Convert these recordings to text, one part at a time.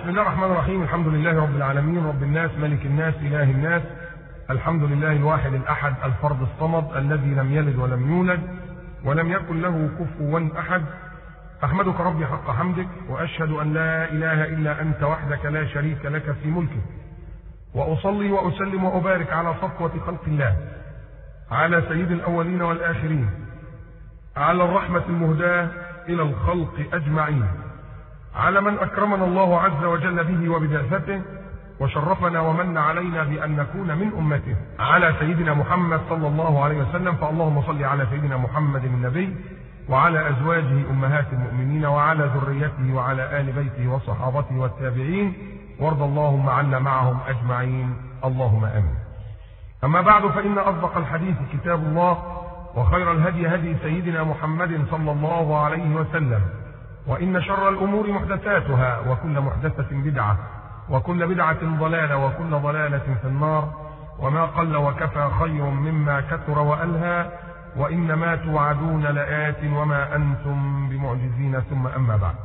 بسم الله الرحمن الرحيم الحمد لله رب العالمين رب الناس ملك الناس إله الناس الحمد لله الواحد الأحد الفرد الصمد الذي لم يلد ولم يولد ولم يكن له كفوا أحد أحمدك ربي حق حمدك وأشهد أن لا إله إلا أنت وحدك لا شريك لك في ملكك وأصلي وأسلم وأبارك على صفوة خلق الله على سيد الأولين والآخرين على الرحمة المهداة إلى الخلق أجمعين على من أكرمنا الله عز وجل به وببعثته وشرفنا ومن علينا بأن نكون من أمته على سيدنا محمد صلى الله عليه وسلم فاللهم صل على سيدنا محمد النبي وعلى أزواجه أمهات المؤمنين وعلى ذريته وعلى آل بيته وصحابته والتابعين وارض اللهم عنا معهم أجمعين اللهم آمين أما بعد فإن أصدق الحديث كتاب الله وخير الهدي هدي سيدنا محمد صلى الله عليه وسلم وإن شر الأمور محدثاتها وكل محدثة بدعة وكل بدعة ضلالة وكل ضلالة في النار وما قل وكفى خير مما كثر وألهى وإنما توعدون لآت وما أنتم بمعجزين ثم أما بعد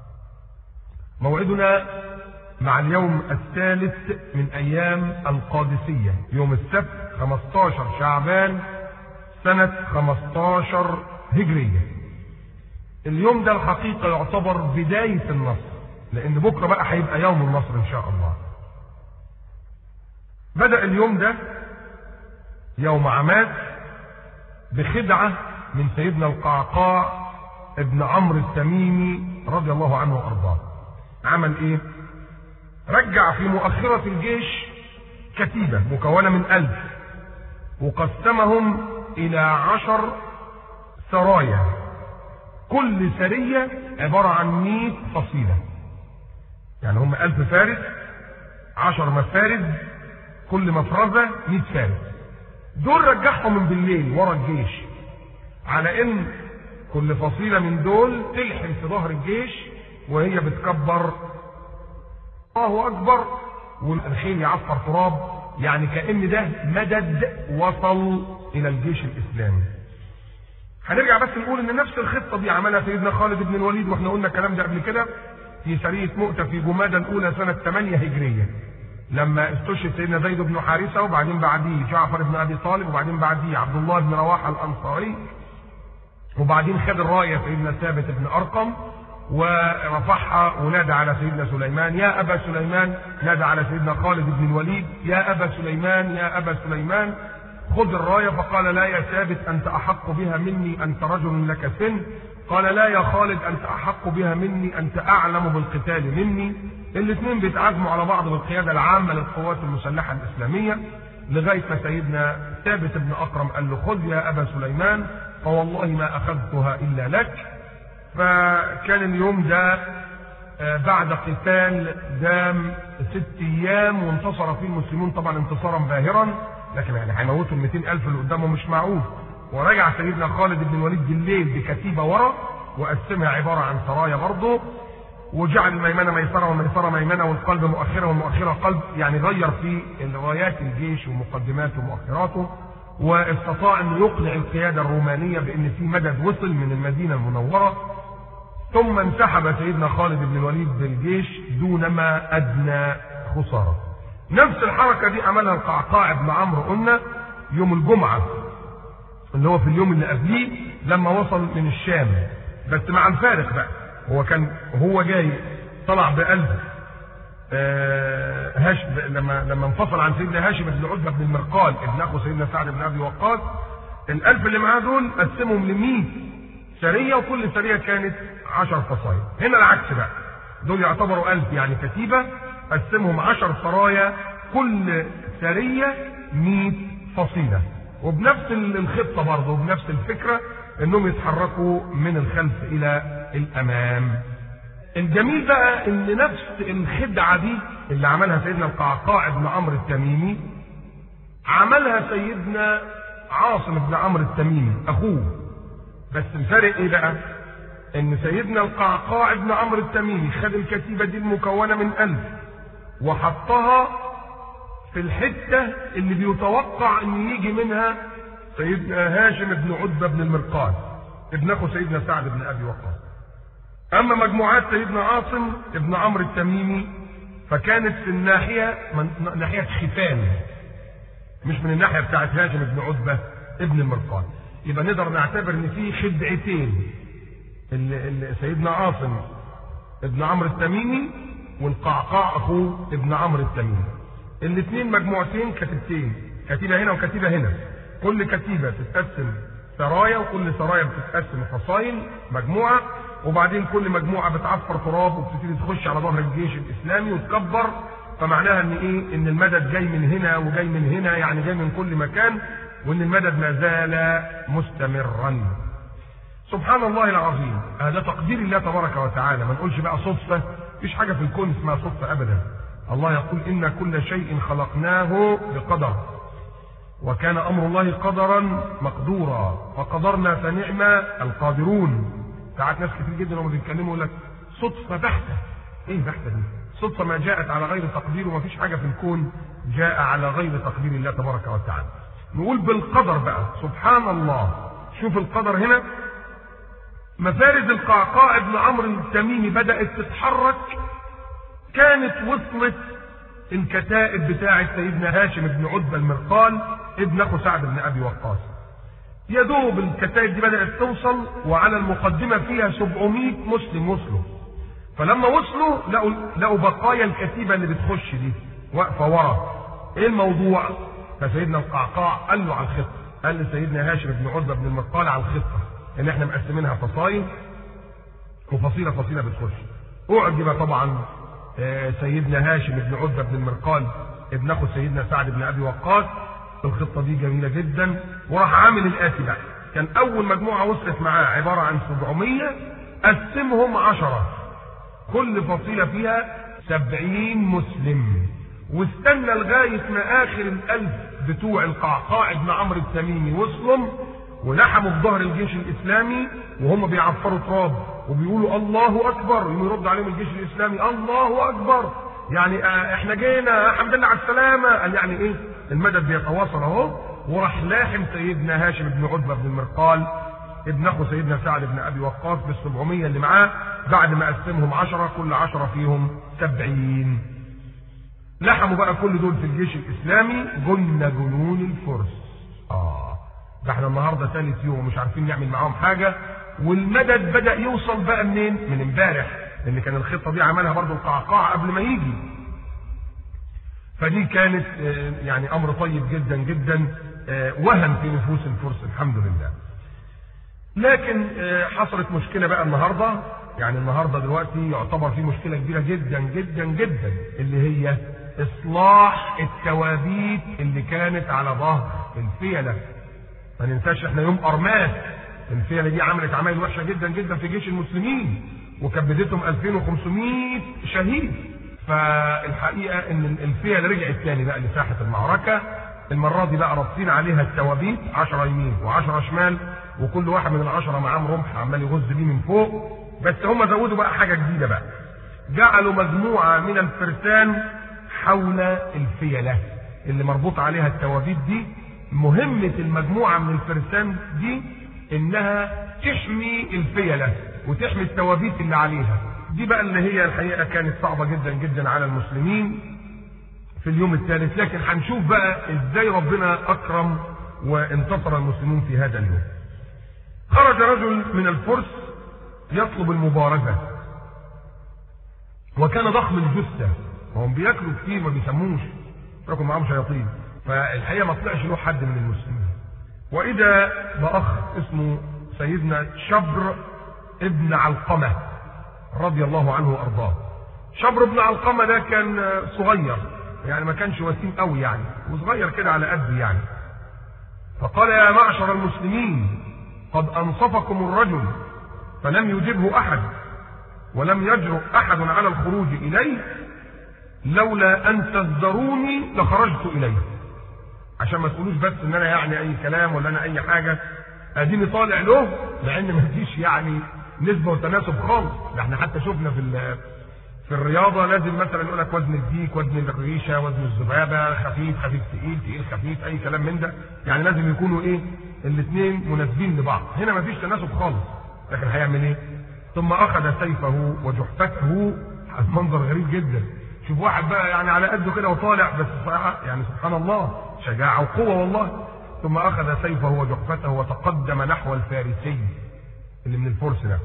موعدنا مع اليوم الثالث من أيام القادسية يوم السبت 15 شعبان سنة 15 هجرية اليوم ده الحقيقة يعتبر بداية النصر لأن بكرة بقى هيبقى يوم النصر إن شاء الله بدأ اليوم ده يوم عماد بخدعة من سيدنا القعقاع ابن عمرو التميمي رضي الله عنه وأرضاه عمل إيه؟ رجع في مؤخرة الجيش كتيبة مكونة من ألف وقسمهم إلى عشر سرايا كل سرية عبارة عن مئة فصيلة يعني هم ألف فارس عشر مفارس كل مفرزة مئة فارس دول رجعهم من بالليل ورا الجيش على ان كل فصيلة من دول تلحم في ظهر الجيش وهي بتكبر الله اكبر والخيل يعفر تراب يعني كأن ده مدد وصل الى الجيش الاسلامي هنرجع بس نقول ان نفس الخطه دي عملها سيدنا خالد بن الوليد واحنا قلنا الكلام ده قبل كده في سريه مؤتة في جمادى الاولى سنه 8 هجريه لما استشهد سيدنا زيد بن حارثه وبعدين بعديه جعفر بن ابي طالب وبعدين بعديه عبد الله بن رواحه الانصاري وبعدين خد الرايه سيدنا ثابت بن ارقم ورفعها ونادى على سيدنا سليمان يا ابا سليمان نادى على سيدنا خالد بن الوليد يا ابا سليمان يا ابا سليمان خذ الرايه فقال لا يا ثابت انت احق بها مني انت رجل لك سن قال لا يا خالد انت احق بها مني انت اعلم بالقتال مني الاثنين بيتعازموا على بعض بالقياده العامه للقوات المسلحه الاسلاميه لغايه ما سيدنا ثابت بن اكرم قال له خذ يا ابا سليمان فوالله ما اخذتها الا لك فكان اليوم ده بعد قتال دام ست ايام وانتصر فيه المسلمون طبعا انتصارا باهرا لكن يعني هيموتوا ال 200000 اللي قدامهم مش معقول ورجع سيدنا خالد بن الوليد بالليل بكتيبه ورا وقسمها عباره عن سرايا برضه وجعل الميمنه ميسره والميسره ميمنه والقلب مؤخره والمؤخره قلب يعني غير في رايات الجيش ومقدماته ومؤخراته واستطاع انه يقنع القياده الرومانيه بان في مدد وصل من المدينه المنوره ثم انسحب سيدنا خالد بن الوليد بالجيش دونما ادنى خساره. نفس الحركه دي عملها القعقاع بن عمرو قلنا يوم الجمعه اللي هو في اليوم اللي قبليه لما وصل من الشام بس مع الفارق بقى هو كان هو جاي طلع بقلب آه هاشم لما لما انفصل عن سيدنا هاشم بن عتبه بن المرقال ابن اخو سيدنا سعد بن ابي وقاص الالف اللي معاه دول قسمهم ل 100 سريه وكل سريه كانت 10 فصائل هنا العكس بقى دول يعتبروا ألف يعني كتيبه قسمهم 10 سرايا كل سريه 100 فصيله وبنفس الخطه برضه وبنفس الفكره انهم يتحركوا من الخلف الى الامام الجميل بقى ان نفس الخدعه دي اللي عملها سيدنا القعقاع بن عمرو التميمي عملها سيدنا عاصم بن عمرو التميمي اخوه بس الفرق ايه بقى ان سيدنا القعقاع بن عمرو التميمي خد الكتيبه دي المكونه من ألف وحطها في الحته اللي بيتوقع ان يجي منها سيدنا هاشم بن عتبه بن المرقاد ابن اخو سيدنا سعد بن ابي وقاص اما مجموعات سيدنا عاصم ابن عمرو التميمي فكانت في الناحية من ناحية خفان مش من الناحية بتاعت هاشم بن عتبة ابن المرقان يبقى نقدر نعتبر ان في خدعتين اللي اللي سيدنا عاصم ابن عمرو التميمي والقعقاع اخوه ابن عمرو التميمي الاثنين مجموعتين كتيبتين كتيبه هنا وكتيبه هنا كل كتيبه تتقسم سرايا وكل سرايا بتتقسم فصائل مجموعه وبعدين كل مجموعه بتعفر تراب وبتبتدي تخش على ظهر الجيش الاسلامي وتكبر فمعناها ان ايه ان المدد جاي من هنا وجاي من هنا يعني جاي من كل مكان وان المدد ما زال مستمرا سبحان الله العظيم هذا تقدير الله تبارك وتعالى ما نقولش بقى صدفه مفيش حاجه في الكون اسمها صدفه ابدا الله يقول ان كل شيء خلقناه بقدر وكان امر الله قدرا مقدورا فقدرنا فنعم القادرون ساعات ناس كتير جدا وهم بيتكلموا يقول لك صدفه بحته ايه بحته دي صدفه ما جاءت على غير تقدير ومفيش حاجه في الكون جاء على غير تقدير الله تبارك وتعالى نقول بالقدر بقى سبحان الله شوف القدر هنا مفارز القعقاع ابن عمرو التميمي بدأت تتحرك كانت وصلت الكتائب بتاعة سيدنا هاشم بن عتبة المرقال ابن اخو سعد بن ابي وقاص يا دوب الكتائب دي بدأت توصل وعلى المقدمة فيها 700 مسلم وصلوا فلما وصلوا لقوا لقوا بقايا الكتيبة اللي بتخش دي واقفة ورا ايه الموضوع؟ فسيدنا القعقاع قال له على الخطة قال لسيدنا هاشم بن عتبة بن المرقال على الخطة ان احنا مقسمينها فصائل وفصيلة فصيلة بتخش اعجب طبعا سيدنا هاشم بن عتبة بن المرقال ابن اخو سيدنا سعد بن ابي وقاص الخطة دي جميلة جدا وراح عامل الاتي بقى كان اول مجموعة وصلت معاه عبارة عن 700 قسمهم عشرة كل فصيلة فيها 70 مسلم واستنى لغاية ما اخر الالف بتوع القعقاع بن عمرو التميمي وصلوا ولحموا في ظهر الجيش الاسلامي وهم بيعفروا تراب وبيقولوا الله اكبر يرد عليهم الجيش الاسلامي الله اكبر يعني آه احنا جينا الحمد لله على السلامه قال يعني ايه المدد بيتواصل اهو وراح لاحم سيدنا هاشم بن عتبه بن المرقال ابن اخو سيدنا سعد بن ابي وقاص بال 700 اللي معاه بعد ما قسمهم 10 كل 10 فيهم 70 لحموا بقى كل دول في الجيش الاسلامي جن جنون الفرس اه ده احنا النهارده ثالث يوم ومش عارفين نعمل معاهم حاجه والمدد بدا يوصل بقى منين؟ من امبارح لان كان الخطه دي عملها برضو القعقاع قبل ما يجي. فدي كانت يعني امر طيب جدا جدا وهن في نفوس الفرس الحمد لله. لكن حصلت مشكله بقى النهارده يعني النهارده دلوقتي يعتبر في مشكله كبيره جدا جدا جدا اللي هي اصلاح التوابيت اللي كانت على ظهر الفيله ما ننساش احنا يوم ارماس الفيله دي عملت عمايل وحشه جدا جدا في جيش المسلمين وكبدتهم 2500 شهيد فالحقيقه ان الفيله رجعت تاني بقى لساحه المعركه المره دي بقى رابطين عليها التوابيت 10 يمين و10 شمال وكل واحد من العشره معاه رمح عمال يغز بيه من فوق بس هم زودوا بقى حاجه جديده بقى جعلوا مجموعه من الفرسان حول الفيله اللي مربوط عليها التوابيت دي مهمة المجموعة من الفرسان دي انها تحمي الفيلة وتحمي التوابيت اللي عليها دي بقى اللي هي الحقيقة كانت صعبة جدا جدا على المسلمين في اليوم الثالث لكن هنشوف بقى ازاي ربنا اكرم وانتصر المسلمون في هذا اليوم خرج رجل من الفرس يطلب المبارزة وكان ضخم الجثة وهم بياكلوا كتير ما بيسموش ياكلوا معاهم شياطين فالحقيقه ما طلعش له حد من المسلمين واذا باخ اسمه سيدنا شبر ابن علقمه رضي الله عنه وارضاه شبر ابن علقمه ده كان صغير يعني ما كانش وسيم قوي يعني وصغير كده على قد يعني فقال يا معشر المسلمين قد انصفكم الرجل فلم يجبه احد ولم يجرؤ احد على الخروج اليه لولا ان تزدروني لخرجت اليه عشان ما تقولوش بس ان انا يعني اي كلام ولا انا اي حاجه اديني طالع له مع ان ما فيش يعني نسبه وتناسب خالص ده احنا حتى شفنا في في الرياضه لازم مثلا يقول لك وزن الديك وزن الريشه وزن الذبابه خفيف خفيف تقيل تقيل خفيف اي كلام من ده يعني لازم يكونوا ايه الاثنين مناسبين لبعض هنا ما فيش تناسب خالص لكن هيعمل ايه ثم اخذ سيفه وجحفته منظر غريب جدا شوف واحد بقى يعني على قده كده وطالع بس صراحة يعني سبحان الله شجاعة وقوة والله ثم أخذ سيفه وجحفته وتقدم نحو الفارسي اللي من الفرس ده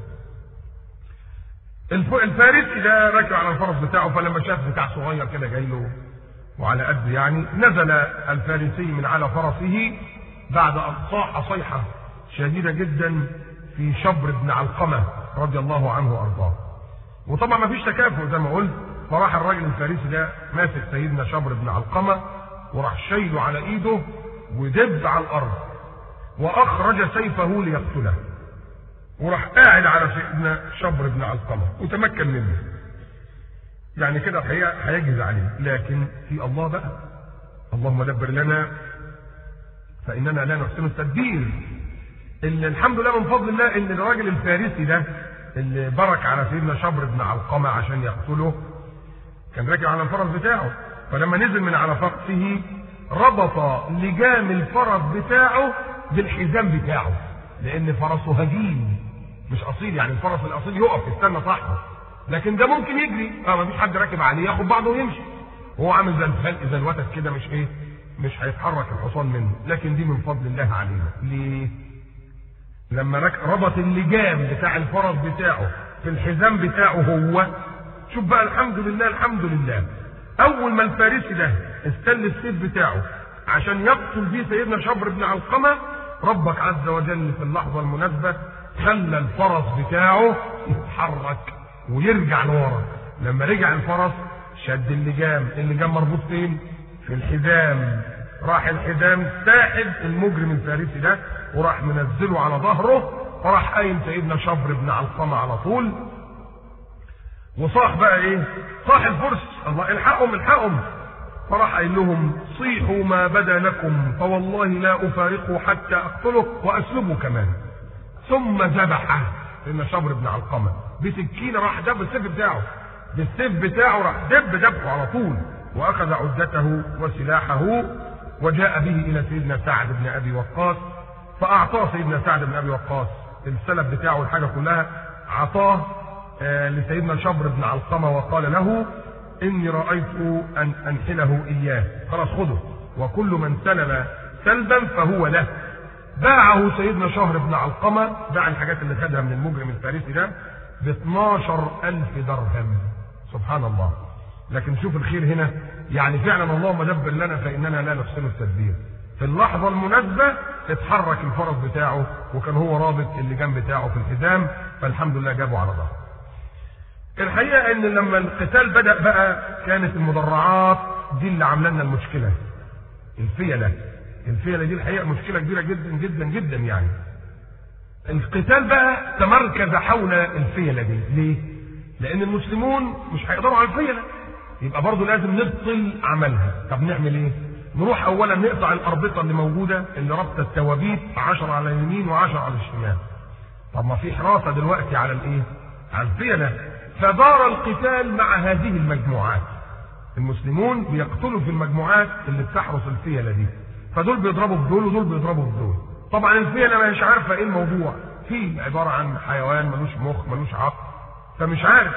الف- الفارسي ده راكب على الفرس بتاعه فلما شاف بتاع صغير كده جاي له وعلى قد يعني نزل الفارسي من على فرسه بعد أن صاح صيحة شديدة جدا في شبر بن علقمة رضي الله عنه وأرضاه وطبعا ما فيش تكافؤ زي ما قلت فراح الراجل الفارسي ده ماسك سيدنا شبر بن علقمة وراح شايله على ايده ودب على الارض واخرج سيفه ليقتله وراح قاعد على سيدنا شبر بن علقمة وتمكن منه يعني كده الحقيقة هيجز عليه لكن في الله بقى اللهم دبر لنا فإننا لا نحسن التدبير إن الحمد لله من فضل الله إن الراجل الفارسي ده اللي برك على سيدنا شبر بن علقمة عشان يقتله كان راكب على الفرس بتاعه فلما نزل من على فرسه ربط لجام الفرس بتاعه بالحزام بتاعه لأن فرسه هجين مش أصيل يعني الفرس الأصيل يقف يستنى صاحبه لكن ده ممكن يجري اه مفيش حد راكب عليه ياخد بعضه ويمشي هو عامل زي الفلق زي الوتد كده مش ايه مش هيتحرك الحصان منه لكن دي من فضل الله علينا ليه لما رك... ربط اللجام بتاع الفرس بتاعه في الحزام بتاعه هو شوف بقى الحمد لله الحمد لله اول ما الفارسي ده استل السيف بتاعه عشان يقتل بيه سيدنا شبر بن علقمه ربك عز وجل في اللحظه المناسبه خلى الفرس بتاعه يتحرك ويرجع لورا لما رجع الفرس شد اللجام اللجام مربوط فين في الحزام راح الحزام ساحب المجرم الفارسي ده وراح منزله على ظهره فراح قايم سيدنا شبر بن علقمه على طول وصاح بقى ايه صاح الفرس الله الحقهم الحقهم فراح قايل لهم صيحوا ما بدا لكم فوالله لا افارقه حتى اقتله واسلبه كمان ثم ذبحه سيدنا شبر بن علقمه بسكينه راح دب السيف بتاعه بالسيف بتاعه راح دب دبحه على طول واخذ عدته وسلاحه وجاء به الى سيدنا سعد بن ابي وقاص فاعطاه سيدنا سعد بن ابي وقاص السلب بتاعه الحاجه كلها اعطاه آه لسيدنا شبر بن علقمه وقال له اني رايت ان انحله اياه خلاص خذه وكل من سلب سلبا فهو له باعه سيدنا شهر بن علقمه باع الحاجات اللي خدها من المجرم الفارسي ده ب 12000 درهم سبحان الله لكن شوف الخير هنا يعني فعلا اللهم دبر لنا فاننا لا نحسن التدبير في اللحظة المناسبة اتحرك الفرس بتاعه وكان هو رابط اللجام بتاعه في الحزام فالحمد لله جابه على ظهره. الحقيقة ان لما القتال بدأ بقى كانت المدرعات دي اللي عامله لنا المشكلة. الفيلة. الفيلة دي الحقيقة مشكلة كبيرة جدا جدا جدا يعني. القتال بقى تمركز حول الفيلة دي، ليه؟ لأن المسلمون مش هيقدروا على الفيلة. يبقى برضه لازم نبطل عملها، طب نعمل ايه؟ نروح اولا نقطع الاربطه اللي موجوده اللي رابطه التوابيت 10 على اليمين و10 على الشمال. طب ما في حراسه دلوقتي على الايه؟ على الفيله. فدار القتال مع هذه المجموعات. المسلمون بيقتلوا في المجموعات اللي بتحرس الفيله دي. فدول بيضربوا في دول ودول بيضربوا في دول. طبعا الفيله مش عارفه ايه الموضوع. في عباره عن حيوان ملوش مخ ملوش عقل. فمش عارف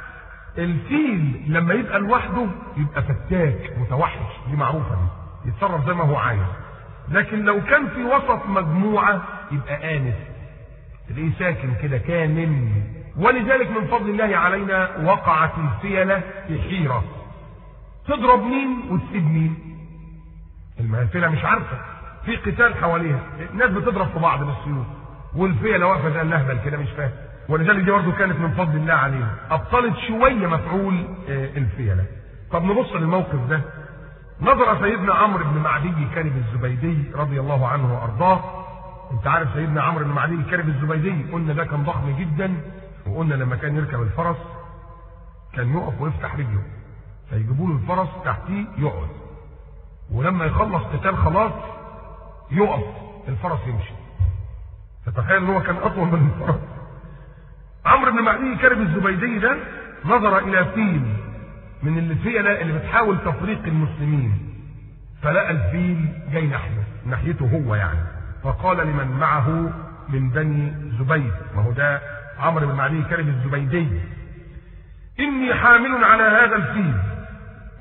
الفيل لما يبقى لوحده يبقى فتاك متوحش دي معروفه دي يتصرف زي ما هو عايز لكن لو كان في وسط مجموعة يبقى آنس تلاقيه ساكن كده كامن ولذلك من فضل الله علينا وقعت الفيلة في حيرة تضرب مين وتسيب مين الفيلة مش عارفة في قتال حواليها الناس بتضرب في بعض بالسيوف والفيلة واقفة زي النهبل كده مش فاهم ولذلك دي برضه كانت من فضل الله علينا أبطلت شوية مفعول الفيلة طب نبص للموقف ده نظر سيدنا عمرو بن معدي كارب الزبيدي رضي الله عنه وارضاه انت عارف سيدنا عمرو بن معدي كارب الزبيدي قلنا ده كان ضخم جدا وقلنا لما كان يركب الفرس كان يقف ويفتح رجله فيجيبوا له الفرس تحتيه يقعد ولما يخلص قتال خلاص يقف الفرس يمشي فتخيل ان هو كان اطول من الفرس عمرو بن معدي كارب الزبيدي ده نظر الى فيل من الفيلة اللي بتحاول تفريق المسلمين فلقى الفيل جاي ناحيته ناحيته هو يعني فقال لمن معه من بني زبيد ما هو ده عمرو بن معدي كلب الزبيدي اني حامل على هذا الفيل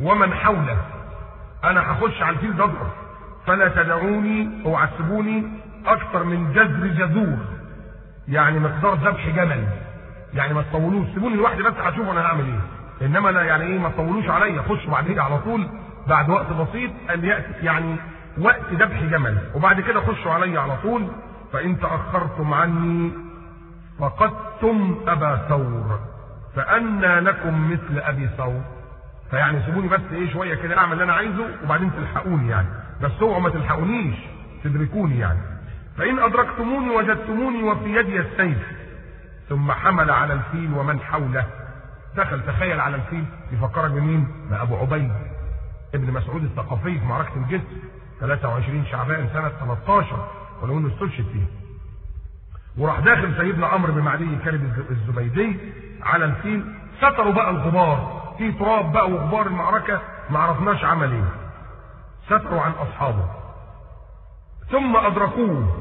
ومن حوله انا هخش على الفيل ده اضرب فلا تدعوني او عسبوني اكثر من جذر جذور يعني مقدار ذبح جمل يعني ما تطولوش سيبوني لوحدي بس هشوف انا هعمل ايه انما انا يعني ايه ما تطولوش عليا خش بعدين على طول بعد وقت بسيط ان ياتي يعني وقت ذبح جمل وبعد كده خشوا عليا على طول فان تاخرتم عني فقدتم ابا ثور فانى لكم مثل ابي ثور فيعني سيبوني بس ايه شويه كده اعمل اللي انا عايزه وبعدين تلحقوني يعني بس اوعوا ما تلحقونيش تدركوني يعني فان ادركتموني وجدتموني وفي يدي السيف ثم حمل على الفيل ومن حوله دخل تخيل على الفيل يفكرك بمين؟ بابو عبيد ابن مسعود الثقفي في معركه الجسر 23 شعبان سنه 13 ولو انه استشهد فيه وراح داخل سيدنا عمرو بن معدي كلب الزبيدي على الفيل ستروا بقى الغبار في تراب بقى وغبار المعركه ما عرفناش عمل ايه ستروا عن اصحابه ثم ادركوه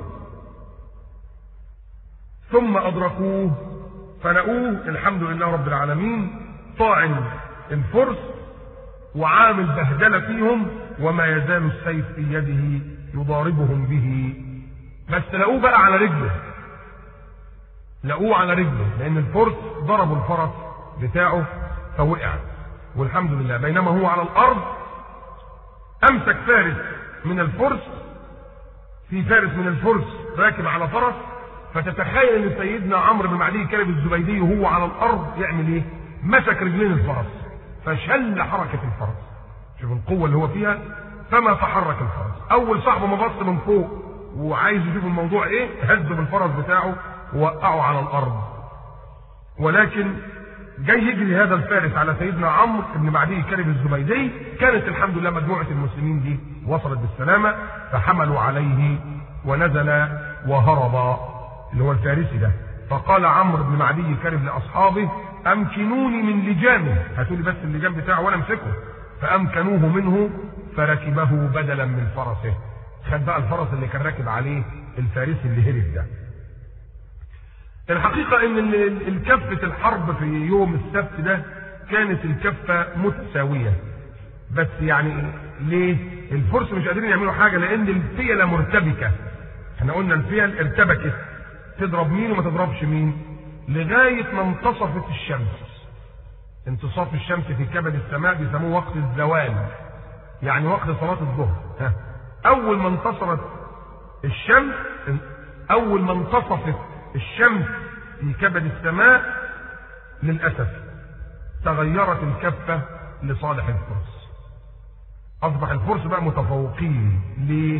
ثم ادركوه فلقوه الحمد لله رب العالمين طاعن الفرس وعامل بهدله فيهم وما يزال السيف في يده يضاربهم به بس لقوه بقى على رجله لقوه على رجله لان الفرس ضربوا الفرس بتاعه فوقع والحمد لله بينما هو على الارض امسك فارس من الفرس في فارس من الفرس راكب على فرس فتتخيل ان سيدنا عمرو بن معدي كلب الزبيدي وهو على الارض يعمل ايه؟ مسك رجلين الفرس فشل حركه الفرس شوف القوه اللي هو فيها فما تحرك الفرس اول صاحبه ما بص من فوق وعايز يشوف الموضوع ايه هز بالفرس بتاعه ووقعه على الارض ولكن جاي يجري هذا الفارس على سيدنا عمرو بن معدي كلب الزبيدي كانت الحمد لله مجموعه المسلمين دي وصلت بالسلامه فحملوا عليه ونزل وهرب اللي هو الفارسي ده فقال عمرو بن معدي كرب لاصحابه امكنوني من لجامه هاتوا لي بس اللجام بتاعه وانا امسكه فامكنوه منه فركبه بدلا من فرسه خد بقى الفرس اللي كان راكب عليه الفارسي اللي هرب ده الحقيقة ان الكفة الحرب في يوم السبت ده كانت الكفة متساوية بس يعني ليه الفرس مش قادرين يعملوا حاجة لان الفيلة مرتبكة احنا قلنا الفيل ارتبكت تضرب مين وما تضربش مين لغاية ما انتصفت الشمس انتصاف الشمس في كبد السماء بيسموه وقت الزوال يعني وقت صلاة الظهر ها. أول ما انتصرت الشمس أول ما انتصفت الشمس في كبد السماء للأسف تغيرت الكفة لصالح الفرس أصبح الفرس بقى متفوقين ليه؟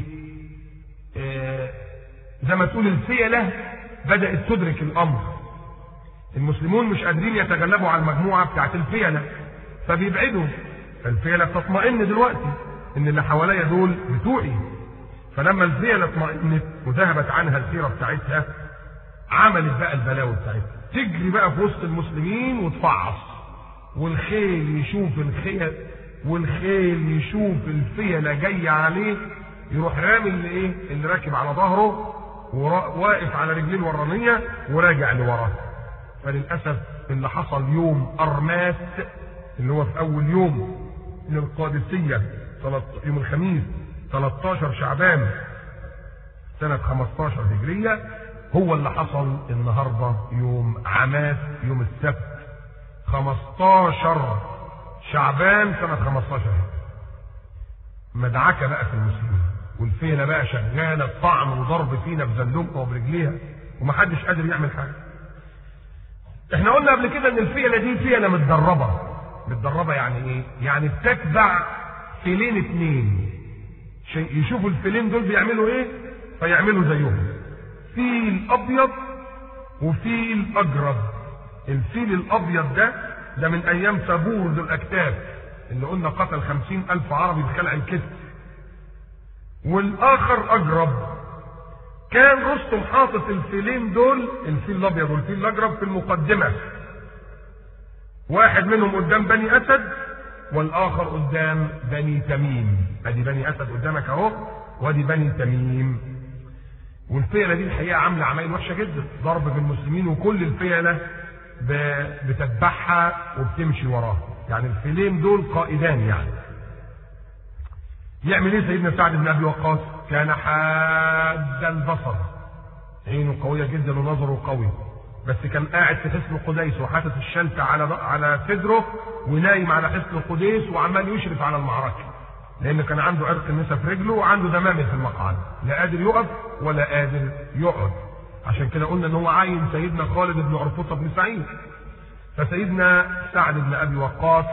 آه زي ما تقول الفيلة بدأت تدرك الأمر المسلمون مش قادرين يتغلبوا على المجموعة بتاعت الفيلة فبيبعدوا فالفيلة بتطمئن دلوقتي إن اللي حواليا دول بتوعي فلما الفيلة اطمئنت وذهبت عنها السيرة بتاعتها عملت بقى البلاوي بتاعتها تجري بقى في وسط المسلمين وتفعص والخيل يشوف الخيل والخيل يشوف الفيلة جاية عليه يروح رامي اللي ايه اللي راكب على ظهره وواقف على رجليه الورانيه وراجع لوراه فللاسف اللي حصل يوم ارماس اللي هو في اول يوم من القادسيه يوم الخميس 13 شعبان سنه 15 هجريه هو اللي حصل النهارده يوم عماس يوم السبت 15 شعبان سنه 15 مدعكه بقى في المسلمين والفيلة بقى شغالة طعن وضرب فينا بزلومها وبرجليها ومحدش قادر يعمل حاجة. احنا قلنا قبل كده ان الفيلة دي فيلة متدربة. متدربة يعني ايه؟ يعني بتتبع فيلين اتنين. يشوفوا الفيلين دول بيعملوا ايه؟ فيعملوا زيهم. فيل ابيض وفيل اجرب. الفيل الابيض ده ده من ايام سابور ذو الاكتاف اللي قلنا قتل خمسين الف عربي بخلع الكتف والاخر اجرب كان رستم حاطط الفيلين دول الفيل الابيض والفيل الاجرب في المقدمه واحد منهم قدام بني اسد والاخر قدام بني تميم ادي بني اسد قدامك اهو وادي بني تميم والفيلة دي الحقيقة عاملة عمايل وحشة جدا ضرب في المسلمين وكل الفيلة بتتبعها وبتمشي وراها يعني الفيلين دول قائدان يعني يعمل ايه سيدنا سعد بن ابي وقاص كان حاد البصر عينه قويه جدا ونظره قوي بس كان قاعد في حصن قديس وحاطط الشلتة على على صدره ونايم على حصن قديس وعمال يشرف على المعركه لان كان عنده عرق النسا في رجله وعنده دمامل في المقعد لا قادر يقف ولا قادر يقعد عشان كده قلنا ان هو عين سيدنا خالد بن عرفطه بن سعيد فسيدنا سعد بن ابي وقاص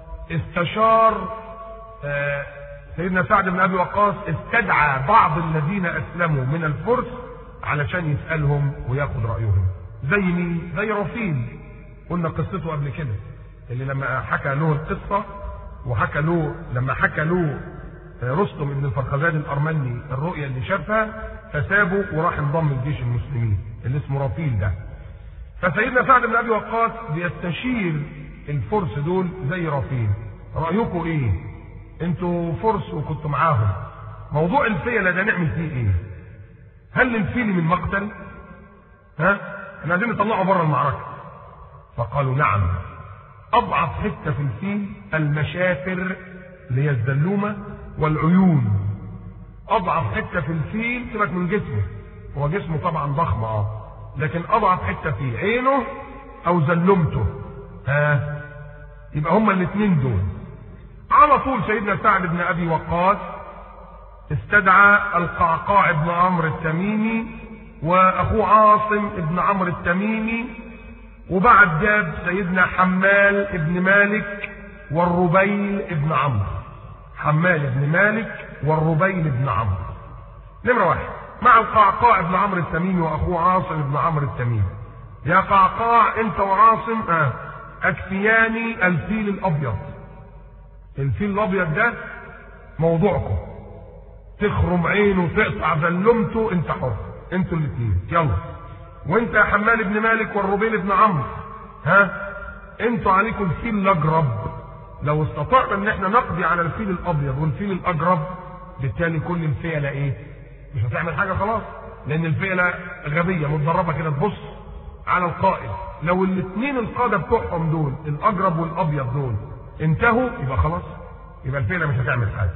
استشار آه سيدنا سعد بن ابي وقاص استدعى بعض الذين اسلموا من الفرس علشان يسالهم وياخد رايهم زي مين؟ زي رفيل قلنا قصته قبل كده اللي لما حكى له القصه وحكى له لما حكى له رستم بن الفرخزاد الارمني الرؤيا اللي شافها فسابه وراح انضم لجيش المسلمين اللي اسمه رفيل ده فسيدنا سعد بن ابي وقاص بيستشير الفرس دول زي رفيل رايكم ايه انتوا فرس وكنتوا معاهم موضوع الفيلة ده نعمل فيه ايه هل الفيل من مقتل ها احنا عايزين نطلعه بره المعركه فقالوا نعم اضعف حته في الفيل المشافر اللي هي الزلومه والعيون اضعف حته في الفيل سيبك من جسمه هو جسمه طبعا ضخم اه لكن اضعف حته فيه عينه او زلمته ها يبقى هما الاثنين دول على طول سيدنا سعد بن ابي وقاص استدعى القعقاع بن عمرو التميمي واخوه عاصم بن عمرو التميمي وبعد جاب سيدنا حمال بن مالك والربيل بن عمرو حمال بن مالك والربيل بن عمرو نمرة واحد مع القعقاع بن عمرو التميمي واخوه عاصم بن عمرو التميمي يا قعقاع انت وعاصم اه اكفياني الفيل الابيض الفيل الابيض ده موضوعكم تخرم عينه تقطع ذلمته انت حر انتوا الاثنين يلا وانت يا حمال بن مالك والربيل بن عمرو ها انتوا عليكم الفيل الاجرب لو استطعنا ان احنا نقضي على الفيل الابيض والفيل الاجرب بالتالي كل الفيلة ايه مش هتعمل حاجه خلاص لان الفيلة غبيه متدربه كده تبص على القائد لو الاثنين القاده بتوعهم دول الاجرب والابيض دول انتهوا يبقى خلاص يبقى الفيلة مش هتعمل حاجه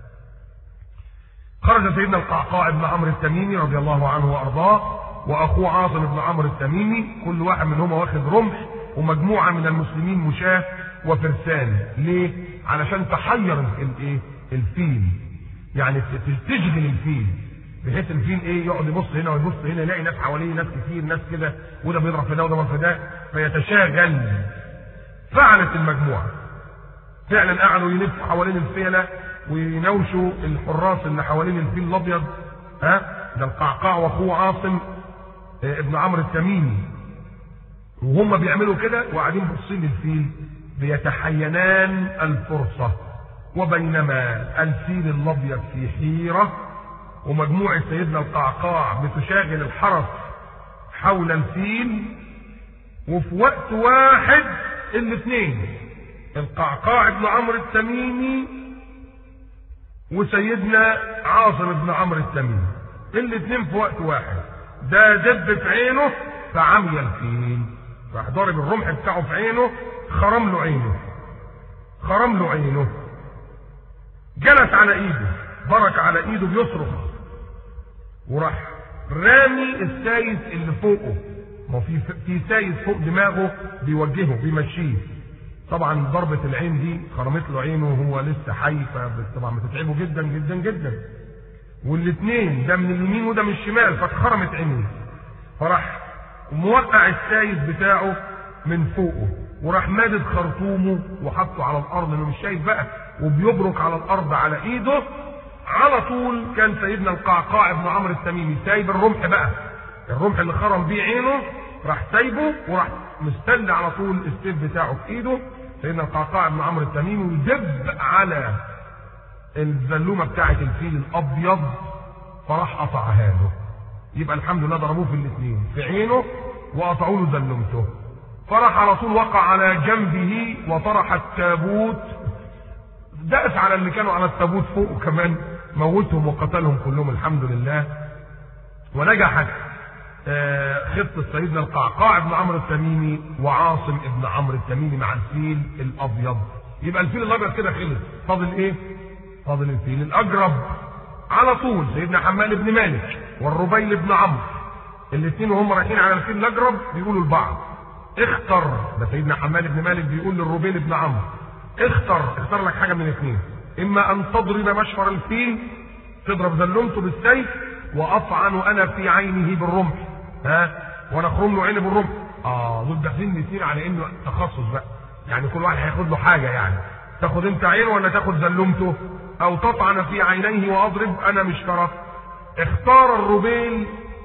خرج سيدنا القعقاع بن عمرو التميمي رضي الله عنه وارضاه واخوه عاصم بن عمرو التميمي كل واحد منهم واخد رمح ومجموعه من المسلمين مشاه وفرسان ليه علشان تحير الايه الفيل يعني تشغل الفيل بحيث الفيل ايه يقعد يبص هنا ويبص هنا يلاقي ناس حواليه ناس كتير ناس كده وده بيضرب في ده وده بيضرب في ده فيتشاغل فعلت المجموعه فعلا قعدوا يلفوا حوالين الفيله وينوشوا الحراس اللي حوالين الفيل الابيض ها ده القعقاع واخوه عاصم ابن عمرو التميمي وهم بيعملوا كده وقاعدين باصين للفيل بيتحينان الفرصه وبينما الفيل الابيض في حيره ومجموعه سيدنا القعقاع بتشاغل الحرس حول الفيل وفي وقت واحد الاثنين القعقاع بن عمرو التميمي وسيدنا عاصم بن عمرو التميمي الاثنين في وقت واحد ده دب في عينه فعمي الفيل راح ضارب الرمح بتاعه في عينه خرم له عينه خرم له عينه جلس على ايده برك على ايده بيصرخ وراح رامي السايس اللي فوقه ما في في سايس فوق دماغه بيوجهه بيمشيه طبعا ضربة العين دي خرمت له عينه وهو لسه حي فطبعا بتتعبه جدا جدا جدا والاثنين ده من اليمين وده من الشمال فاتخرمت عينيه فراح موقع السايس بتاعه من فوقه وراح مادد خرطومه وحطه على الارض انه مش شايف بقى وبيبرك على الارض على ايده على طول كان سيدنا القعقاع بن عمرو التميمي سايب الرمح بقى الرمح اللي خرم بيه عينه راح سايبه وراح مستنى على طول السيف بتاعه في ايده سيدنا القعقاع بن عمرو التميمي ودب على الزلومه بتاعه الفيل الابيض فراح قطعها له يبقى الحمد لله ضربوه في الاثنين في عينه وقطعوا له زلمته فراح على طول وقع على جنبه وطرح التابوت دأس على اللي كانوا على التابوت فوق كمان موتهم وقتلهم كلهم الحمد لله ونجحت خطة سيدنا القعقاع بن عمرو التميمي وعاصم بن عمرو التميمي مع الفيل الأبيض يبقى الفيل الأبيض كده خلص فاضل إيه؟ فاضل الفيل الاجرب على طول سيدنا حمال بن مالك والربيل بن عمرو الاثنين وهم رايحين على الفيل الاجرب بيقولوا لبعض اختر ده سيدنا حمال بن مالك بيقول للربيل بن عمرو اختر اختار لك حاجه من الاثنين اما ان تضرب مشفر الفيل تضرب زلمته بالسيف واطعن انا في عينه بالرمح ها وانا اخرم له عيني بالرمح اه دول داخلين الاثنين على انه تخصص بقى يعني كل واحد هياخد له حاجه يعني تاخد انت عينه ولا تاخد زلمته او تطعن في عينيه واضرب انا مش شرف اختار الربيل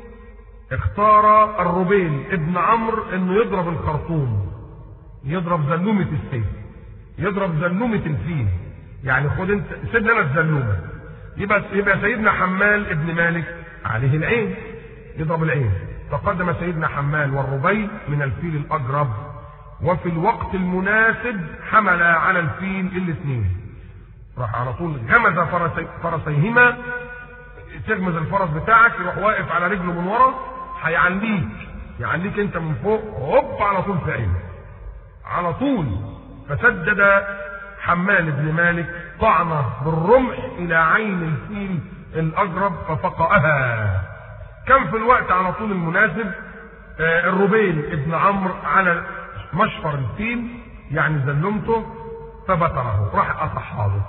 اختار الربيل ابن عمرو انه يضرب الخرطوم يضرب زلومه السيف يضرب زلومه الفيل يعني خد انت سيبنا انا الزلومه يبقى يبقى سيدنا حمال ابن مالك عليه العين يضرب العين تقدم سيدنا حمال والربيع من الفيل الاجرب وفي الوقت المناسب حمل على الفيل الاثنين راح على طول غمز فرسي فرسيهما تغمز الفرس بتاعك يروح واقف على رجله من ورا هيعليك يعليك انت من فوق هوب على طول في عينه على طول فسدد حمال بن مالك طعنه بالرمح الى عين الفيل الاجرب ففقأها كم في الوقت على طول المناسب آه الربيل ابن عمرو على مشفر الفيل يعني زلمته فبتره راح قطعها له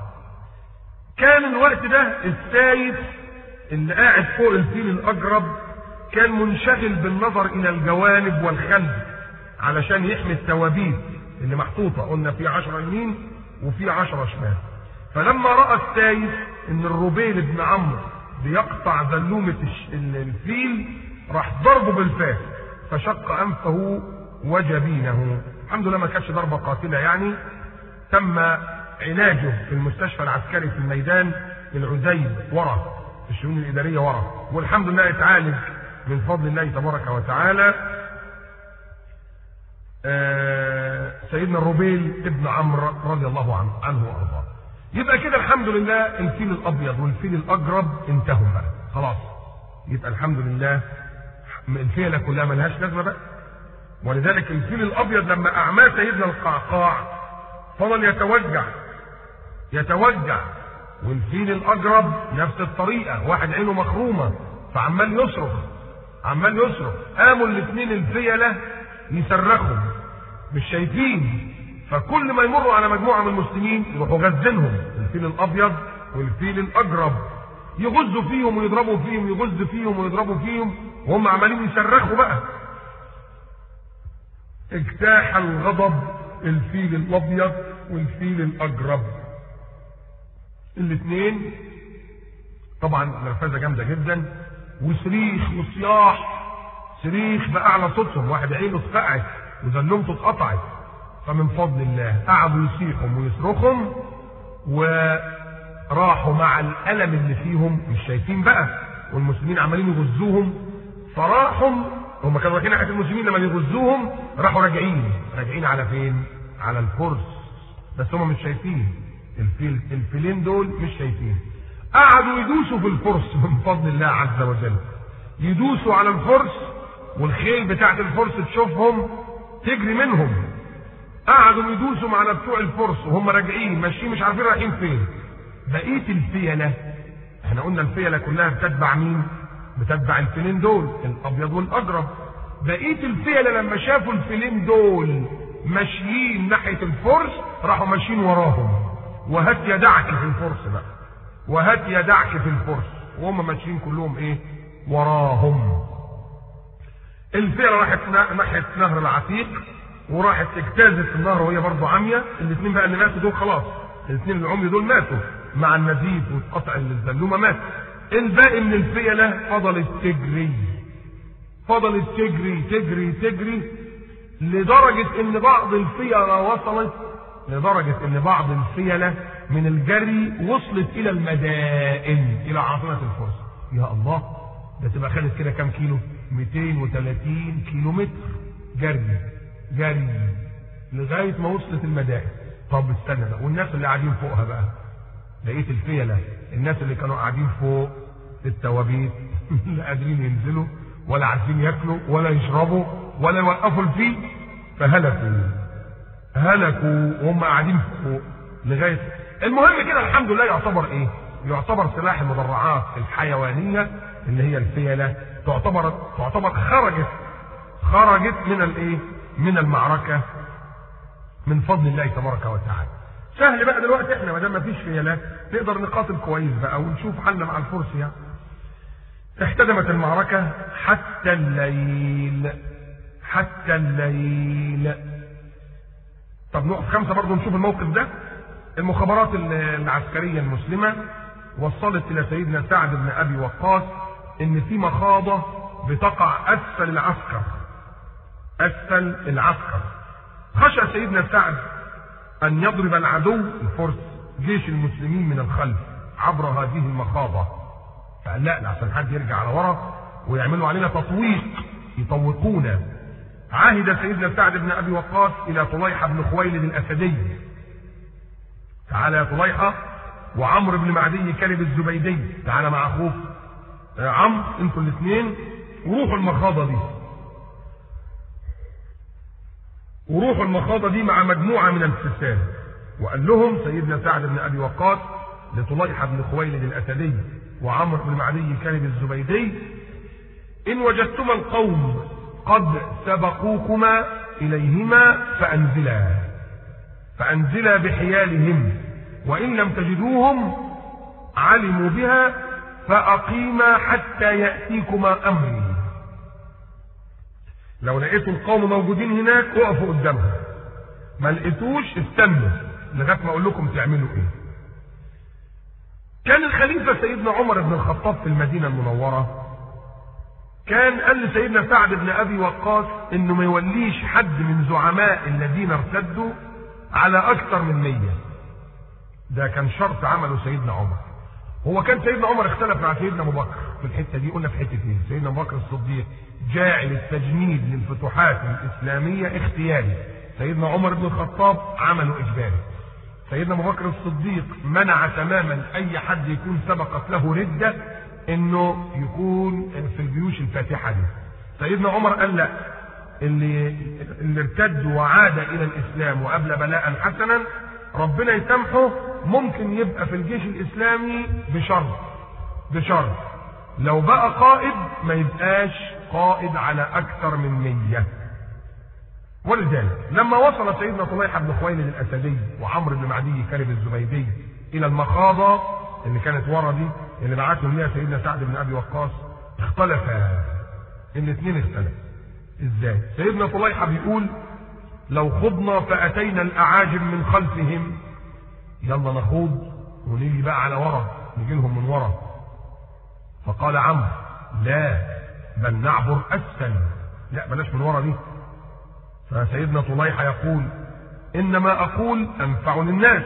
كان الوقت ده السايس اللي قاعد فوق الفيل الاجرب كان منشغل بالنظر الى الجوانب والخلف علشان يحمي التوابيت اللي محطوطه قلنا في عشرة يمين وفي عشرة شمال فلما راى السايس ان الربيل بن عمرو بيقطع زلومه الفيل راح ضربه بالفاس فشق انفه وجبينه الحمد لله ما كانتش ضربه قاتله يعني تم علاجه في المستشفى العسكري في الميدان العزيز ورا في الشؤون الاداريه ورا والحمد لله اتعالج من فضل الله تبارك وتعالى آه سيدنا الربيل ابن عمرو رضي الله عنه عنه وارضاه يبقى كده الحمد لله الفيل الابيض والفيل الاجرب انتهوا بقى خلاص يبقى الحمد لله الفيله كلها ملهاش لازمه بقى ولذلك الفيل الابيض لما اعماه سيدنا القعقاع فضل يتوجع يتوجع والفيل الاجرب نفس الطريقه واحد عينه مخرومه فعمال يصرخ عمال يصرخ قاموا الاثنين الفيله يصرخوا مش شايفين فكل ما يمروا على مجموعه من المسلمين يروحوا غزينهم الفيل الابيض والفيل الاجرب يغزوا فيهم ويضربوا فيهم يغز فيهم ويضربوا فيهم وهم عمالين يصرخوا بقى اجتاح الغضب الفيل الابيض والفيل الاجرب الاثنين طبعا نرفزه جامده جدا وصريخ وصياح صريخ باعلى صوتهم واحد عينه اتفقعت وزلمته اتقطعت فمن فضل الله قعدوا يصيحوا ويصرخهم وراحوا مع الالم اللي فيهم مش شايفين بقى والمسلمين عمالين يغزوهم فراحوا هم كانوا رايحين ناحيه المسلمين لما يغزوهم راحوا راجعين راجعين على فين؟ على الفرس بس هم مش شايفين الفيل الفيلين دول مش شايفين قعدوا يدوسوا في الفرس من فضل الله عز وجل يدوسوا على الفرس والخيل بتاعت الفرس تشوفهم تجري منهم قعدوا يدوسوا على بتوع الفرس وهم راجعين ماشيين مش عارفين رايحين فين بقيه الفيله احنا قلنا الفيله كلها بتتبع مين بتتبع الفيلين دول الابيض والاجرب بقيه الفيله لما شافوا الفيلين دول ماشيين ناحيه الفرس راحوا ماشيين وراهم وهات يدعك في الفرس بقى وهات يدعك في الفرس وهم ماشيين كلهم ايه وراهم الفيله راحت ناحيه نهر العتيق وراحت اجتازت النهر وهي برضه عاميه الاثنين بقى اللي ماتوا دول خلاص الاثنين العمي دول ماتوا مع النزيف واتقطع الزلومه مات الباقي من الفيله فضلت تجري فضلت تجري تجري تجري لدرجة إن بعض الفيلة وصلت لدرجة إن بعض الفيلة من الجري وصلت إلى المدائن إلى عاصمة الفرس يا الله ده تبقى خدت كده كام كيلو 230 كيلو متر جري جري لغاية ما وصلت المدائن طب استنى بقى والناس اللي قاعدين فوقها بقى لقيت الفيلة الناس اللي كانوا قاعدين فوق التوابيت لا قادرين ينزلوا ولا عارفين ياكلوا ولا يشربوا ولا يوقفوا الفيل فهلكوا هلكوا وهم قاعدين فوق لغايه المهم كده الحمد لله يعتبر ايه يعتبر سلاح المدرعات الحيوانيه اللي هي الفيله تعتبر تعتبر خرجت خرجت من الايه من المعركه من فضل الله تبارك وتعالى سهل بقى دلوقتي احنا ما دام ما فيش فيلات نقدر نقاتل كويس بقى ونشوف حل مع الفرس يعني احتدمت المعركة حتى الليل حتى الليل طب نقف خمسة برضه نشوف الموقف ده المخابرات العسكرية المسلمة وصلت إلى سيدنا سعد بن أبي وقاص إن في مخاضة بتقع أسفل العسكر أسفل العسكر خشى سيدنا سعد أن يضرب العدو الفرس جيش المسلمين من الخلف عبر هذه المخاضة فقال لا لحسن حد يرجع على ورا ويعملوا علينا تطويق يطوقونا عهد سيدنا سعد بن ابي وقاص الى طليحه بن خويلد الاسدي تعالى يا طليحه وعمرو بن معدي كلب الزبيدي تعالى مع اخوك عمرو انتوا الاثنين وروحوا المخاضه دي وروحوا المخاضه دي مع مجموعه من الفرسان وقال لهم سيدنا سعد بن ابي وقاص لطليحه بن خويلد الاسدي وعمرو بن معدي كلب الزبيدي إن وجدتما القوم قد سبقوكما إليهما فأنزلا فأنزلا بحيالهم وإن لم تجدوهم علموا بها فأقيما حتى يأتيكما أمري لو لقيتوا القوم موجودين هناك اقفوا قدامها ما لقيتوش استنوا لغايه ما اقول لكم تعملوا ايه كان الخليفة سيدنا عمر بن الخطاب في المدينة المنورة كان قال لسيدنا سعد بن أبي وقاص إنه ما يوليش حد من زعماء الذين ارتدوا على أكثر من مية ده كان شرط عمله سيدنا عمر هو كان سيدنا عمر اختلف مع سيدنا أبو بكر في الحتة دي قلنا في حتة ايه سيدنا أبو بكر الصديق جاعل التجنيد للفتوحات الإسلامية اختياري سيدنا عمر بن الخطاب عمله إجباري سيدنا ابو بكر الصديق منع تماما اي حد يكون سبقت له رده انه يكون في الجيوش الفاتحه دي. سيدنا عمر قال لا اللي اللي ارتد وعاد الى الاسلام وقبل بلاء حسنا ربنا يسامحه ممكن يبقى في الجيش الاسلامي بشرط بشرط لو بقى قائد ما يبقاش قائد على اكثر من مية ولذلك لما وصل سيدنا طليحة بن خويلد الأسدي وعمرو بن معدي كلب الزبيدي إلى المخاضة اللي كانت ورا دي اللي بعتهم ليها سيدنا سعد بن أبي وقاص اختلفا الاثنين اختلفوا ازاي؟ سيدنا طليحة بيقول لو خضنا فأتينا الأعاجم من خلفهم يلا نخوض ونيجي بقى على ورا نجي لهم من ورا فقال عمرو لا بل نعبر أسفل لا بلاش من ورا دي فسيدنا طليحة يقول إنما أقول أنفع للناس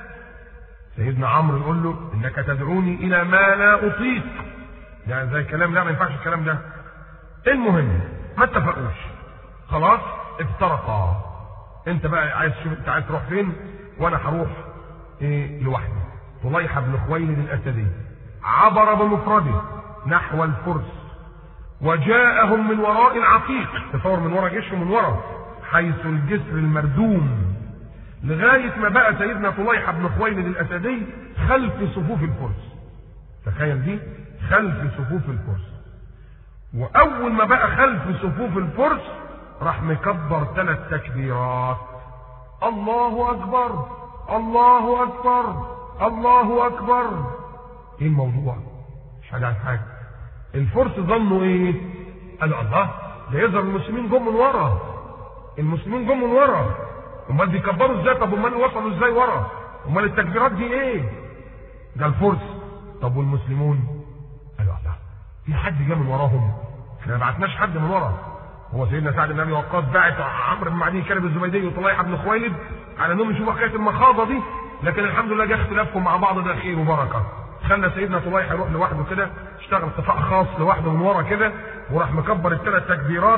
سيدنا عمرو يقول له إنك تدعوني إلى ما لا أطيق يعني زي الكلام لا ما ينفعش الكلام ده المهم ما اتفقوش خلاص افترقا انت بقى عايز تشوف انت عايز تروح فين وانا هروح ايه لوحدي طليحة بن خويلد الاسدي عبر بمفرده نحو الفرس وجاءهم من وراء العتيق تصور من وراء جيشه من وراء حيث الجسر المردوم لغاية ما بقى سيدنا طليحة بن خويلد الأسدي خلف صفوف الفرس تخيل دي خلف صفوف الفرس وأول ما بقى خلف صفوف الفرس راح مكبر ثلاث تكبيرات الله أكبر الله أكبر الله أكبر إيه الموضوع؟ مش حاجة عن حاجة الفرس ظنوا إيه؟ قالوا الله ده يظهر المسلمين جم من ورا المسلمين جم من ورا امال بيكبروا ازاي طب امال وصلوا ازاي ورا امال التكبيرات دي ايه ده الفرس طب والمسلمون قالوا الله في حد جه من وراهم احنا ما بعتناش حد من ورا هو سيدنا سعد بن ابي وقاص باعت عمرو بن معدي كلب الزبيدي وطليحه بن خويلد على انهم يشوفوا حكايه المخاضه دي لكن الحمد لله جه اختلافهم مع بعض ده خير وبركه خلى سيدنا طليحه يروح لوحده كده اشتغل اتفاق خاص لوحده من ورا كده وراح مكبر الثلاث تكبيرات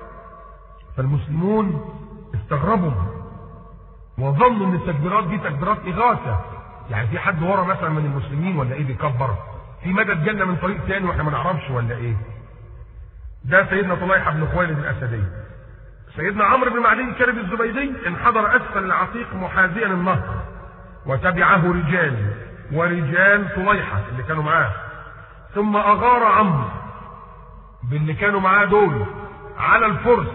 فالمسلمون استغربوا وظنوا ان التكبيرات دي تكبيرات اغاثه يعني في حد ورا مثلا من المسلمين ولا ايه بيكبر في مدد جنه من طريق تاني واحنا ما نعرفش ولا ايه ده سيدنا طليحه بن خويلد الاسدي سيدنا عمرو بن معدي كرب الزبيدي انحدر اسفل العتيق محاذيا النهر وتبعه رجال ورجال طليحة اللي كانوا معاه ثم أغار عمرو باللي كانوا معاه دول على الفرس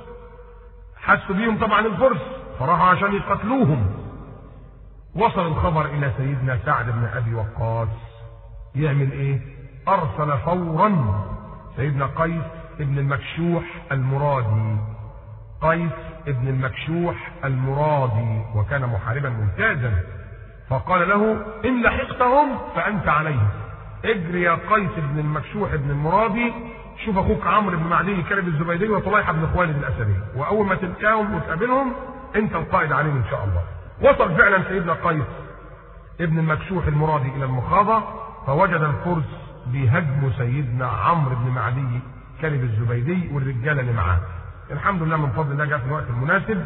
حسوا بيهم طبعا الفرس فراحوا عشان يقتلوهم وصل الخبر إلى سيدنا سعد بن أبي وقاص يعمل إيه؟ أرسل فورا سيدنا قيس ابن المكشوح المرادي قيس ابن المكشوح المرادي وكان محاربا ممتازا فقال له إن لحقتهم فأنت عليهم اجري يا قيس بن المكشوح بن المرادي شوف اخوك عمرو بن معدي كلب الزبيدي وطليحه بن خوالد الاسدي واول ما تلقاهم وتقابلهم انت القائد عليهم ان شاء الله وصل فعلا سيدنا قيس ابن المكشوح المرادي الى المخاضه فوجد الفرس بيهاجموا سيدنا عمرو بن معدي كلب الزبيدي والرجاله اللي معاه الحمد لله من فضل الله جاء في الوقت المناسب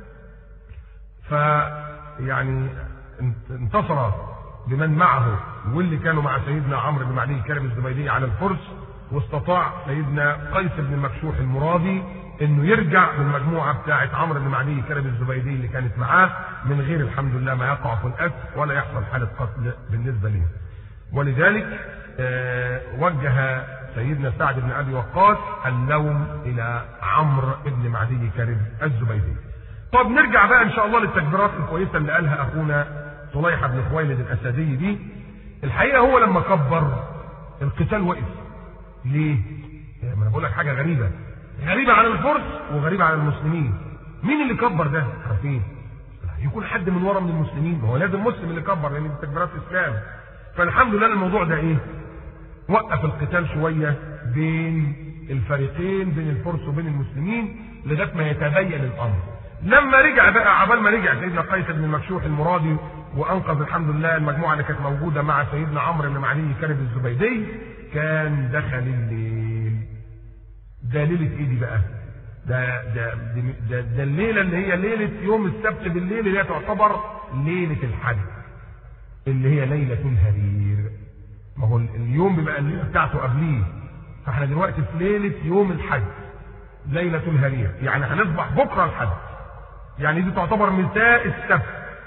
ف يعني انتصر بمن معه واللي كانوا مع سيدنا عمرو بن معدي كلب الزبيدي على الفرس واستطاع سيدنا قيس بن المكشوح المرادي انه يرجع بالمجموعه بتاعه عمرو بن معدي كلب الزبيدي اللي كانت معاه من غير الحمد لله ما يقع في الاسر ولا يحصل حاله قتل بالنسبه ليه. ولذلك آه وجه سيدنا سعد بن ابي وقاص اللوم الى عمرو بن معدي كلب الزبيدي. طب نرجع بقى ان شاء الله للتكبيرات الكويسه اللي قالها اخونا طليحه بن خويلد الاسدي دي. الحقيقه هو لما كبر القتال وقف. ليه؟ يعني ما انا بقول لك حاجه غريبه غريبه على الفرس وغريبه على المسلمين مين اللي كبر ده؟ عارفين؟ يكون حد من ورا من المسلمين ما هو لازم مسلم اللي كبر لان دي تكبيرات الاسلام فالحمد لله الموضوع ده ايه؟ وقف القتال شويه بين الفريقين بين الفرس وبين المسلمين لغايه ما يتبين الامر. لما رجع بقى عبال ما رجع سيدنا قيس بن المكشوح المرادي وانقذ الحمد لله المجموعه اللي كانت موجوده مع سيدنا عمرو بن معدي كلب الزبيدي كان دخل الليل ده ليلة ايه دي بقى ده ده ده, ده الليلة اللي هي ليلة يوم السبت بالليل اللي هي تعتبر ليلة الحج اللي هي ليلة الهرير ما هو اليوم بيبقى الليلة بتاعته قبليه فاحنا دلوقتي في ليلة يوم الحج ليلة الهرير يعني هنصبح بكرة الحج يعني دي تعتبر مساء السبت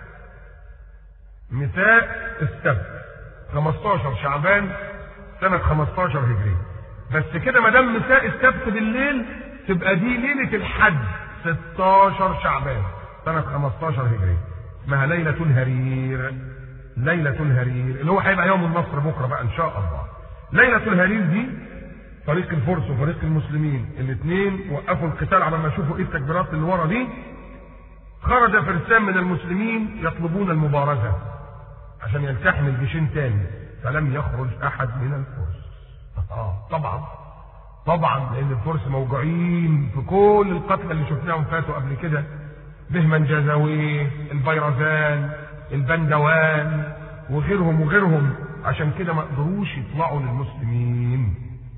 مساء السبت 15 شعبان سنة 15 هجري بس كده ما دام مساء السبت بالليل تبقى دي ليلة الحج 16 شعبان سنة 15 هجري اسمها ليلة الهرير ليلة الهرير اللي هو هيبقى يوم النصر بكرة بقى إن شاء الله ليلة الهرير دي فريق الفرس وفريق المسلمين الاثنين وقفوا القتال على ما يشوفوا ايه التكبيرات اللي ورا دي خرج فرسان من المسلمين يطلبون المبارزة عشان يلتحم الجيشين تاني فلم يخرج احد من الفرس اه طبعا طبعا لان الفرس موجوعين في كل القتلى اللي شفناهم فاتوا قبل كده بهمن جازويه البيرزان البندوان وغيرهم وغيرهم عشان كده ما قدروش يطلعوا للمسلمين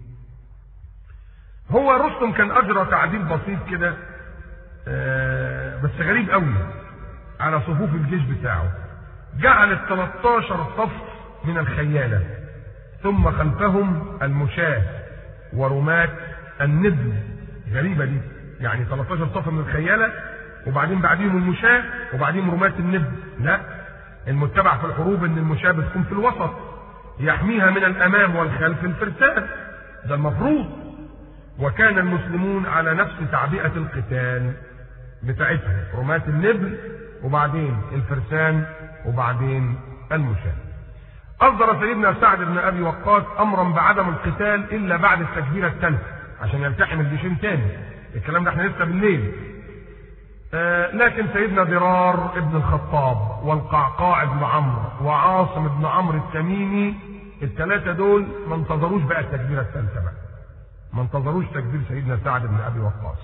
هو رستم كان اجرى تعديل بسيط كده آه بس غريب قوي على صفوف الجيش بتاعه جعل ال 13 صف من الخيالة ثم خلفهم المشاة ورماة النبل غريبة دي يعني 13 صف من الخيالة وبعدين بعديهم المشاة وبعدين رماة النبل لا المتبع في الحروب ان المشاة بتكون في الوسط يحميها من الامام والخلف الفرسان ده المفروض وكان المسلمون على نفس تعبئة القتال بتاعتهم رماة النبل وبعدين الفرسان وبعدين المشاة أصدر سيدنا سعد بن أبي وقاص أمرا بعدم القتال إلا بعد التكبيرة الثالثة عشان يلتحم الجيشين تاني الكلام ده احنا لسه بالليل آه لكن سيدنا ضرار ابن الخطاب والقعقاع بن عمرو وعاصم بن عمرو التميمي الثلاثة دول ما انتظروش بقى التكبيرة الثالثة بقى ما انتظروش تكبير سيدنا سعد بن أبي وقاص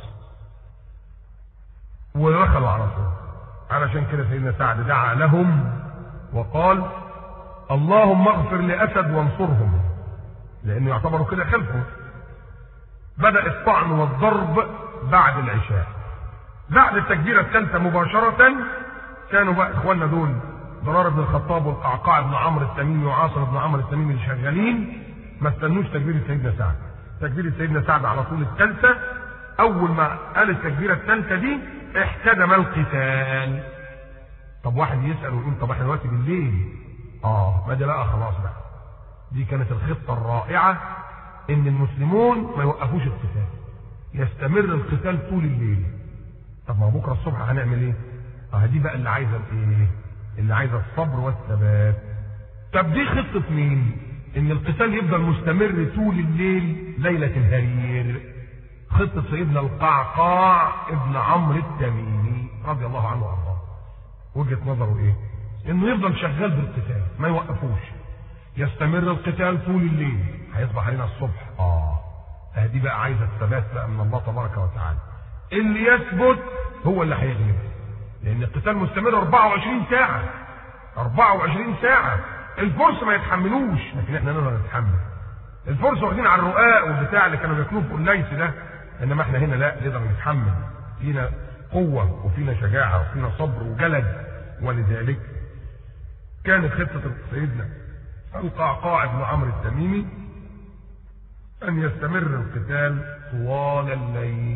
ودخلوا على طول علشان كده سيدنا سعد دعا لهم وقال اللهم اغفر لأسد وانصرهم لأنه يعتبروا كده خلفه بدأ الطعن والضرب بعد العشاء بعد التكبيرة الثالثة مباشرة كانوا بقى إخواننا دول ضرار بن الخطاب والقعقاع بن عمرو التميمي وعاصم بن عمرو التميمي اللي شغالين ما استنوش تكبيرة سيدنا سعد تكبيرة سيدنا سعد على طول الثالثة أول ما قال التكبيرة الثالثة دي احتدم القتال طب واحد يسال ويقول طب احنا دلوقتي بالليل اه ما ده بقى خلاص بقى دي كانت الخطه الرائعه ان المسلمون ما يوقفوش القتال يستمر القتال طول الليل طب ما هو بكره الصبح هنعمل ايه اه دي بقى اللي عايزه الايه اللي عايزه الصبر والثبات طب دي خطه مين ان القتال يفضل مستمر طول الليل ليله الهرير خطه سيدنا القعقاع ابن عمرو التميمي رضي الله عنه وارضاه وجهه نظره ايه انه يفضل شغال بالقتال ما يوقفوش يستمر القتال طول الليل هيصبح علينا الصبح اه دي بقى عايزه الثبات بقى من الله تبارك وتعالى اللي يثبت هو اللي هيغلب لان القتال مستمر 24 ساعه 24 ساعه الفرس ما يتحملوش لكن احنا نقدر نتحمل الفرس واخدين على الرقاق والبتاع اللي كانوا بياكلوه في الليث ده انما احنا هنا لا نقدر نتحمل فينا قوه وفينا شجاعه وفينا صبر وجلد ولذلك كانت خطه سيدنا القعقاع بن عمرو التميمي ان يستمر القتال طوال الليل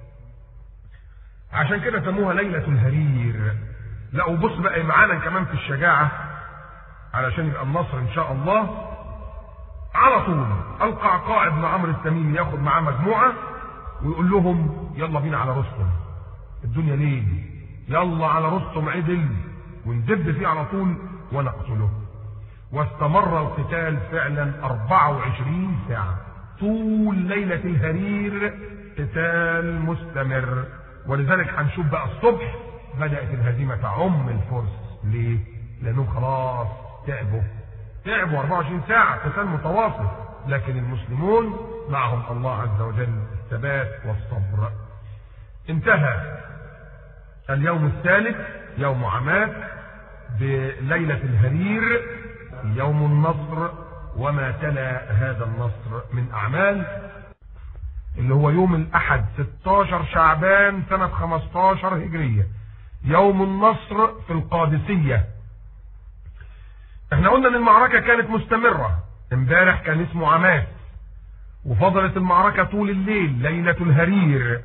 عشان كده سموها ليلة الهرير لا وبص بقى معانا كمان في الشجاعة علشان يبقى النصر ان شاء الله على طول القعقاع بن عمرو التميمي ياخد معاه مجموعة ويقول لهم يلا بينا على رستم الدنيا ليل يلا على رستم عدل وندب فيه على طول ونقتله واستمر القتال فعلا 24 ساعة طول ليلة الهرير قتال مستمر ولذلك هنشوف بقى الصبح بدأت الهزيمة تعم الفرس ليه؟ لأنهم خلاص تعبوا تعبوا 24 ساعة قتال متواصل لكن المسلمون معهم الله عز وجل الثبات والصبر انتهى اليوم الثالث يوم عماد بليلة الهرير يوم النصر وما تلا هذا النصر من أعمال اللي هو يوم الأحد 16 شعبان سنة 15 هجرية يوم النصر في القادسية احنا قلنا ان المعركة كانت مستمرة امبارح كان اسمه عماد وفضلت المعركة طول الليل ليلة الهرير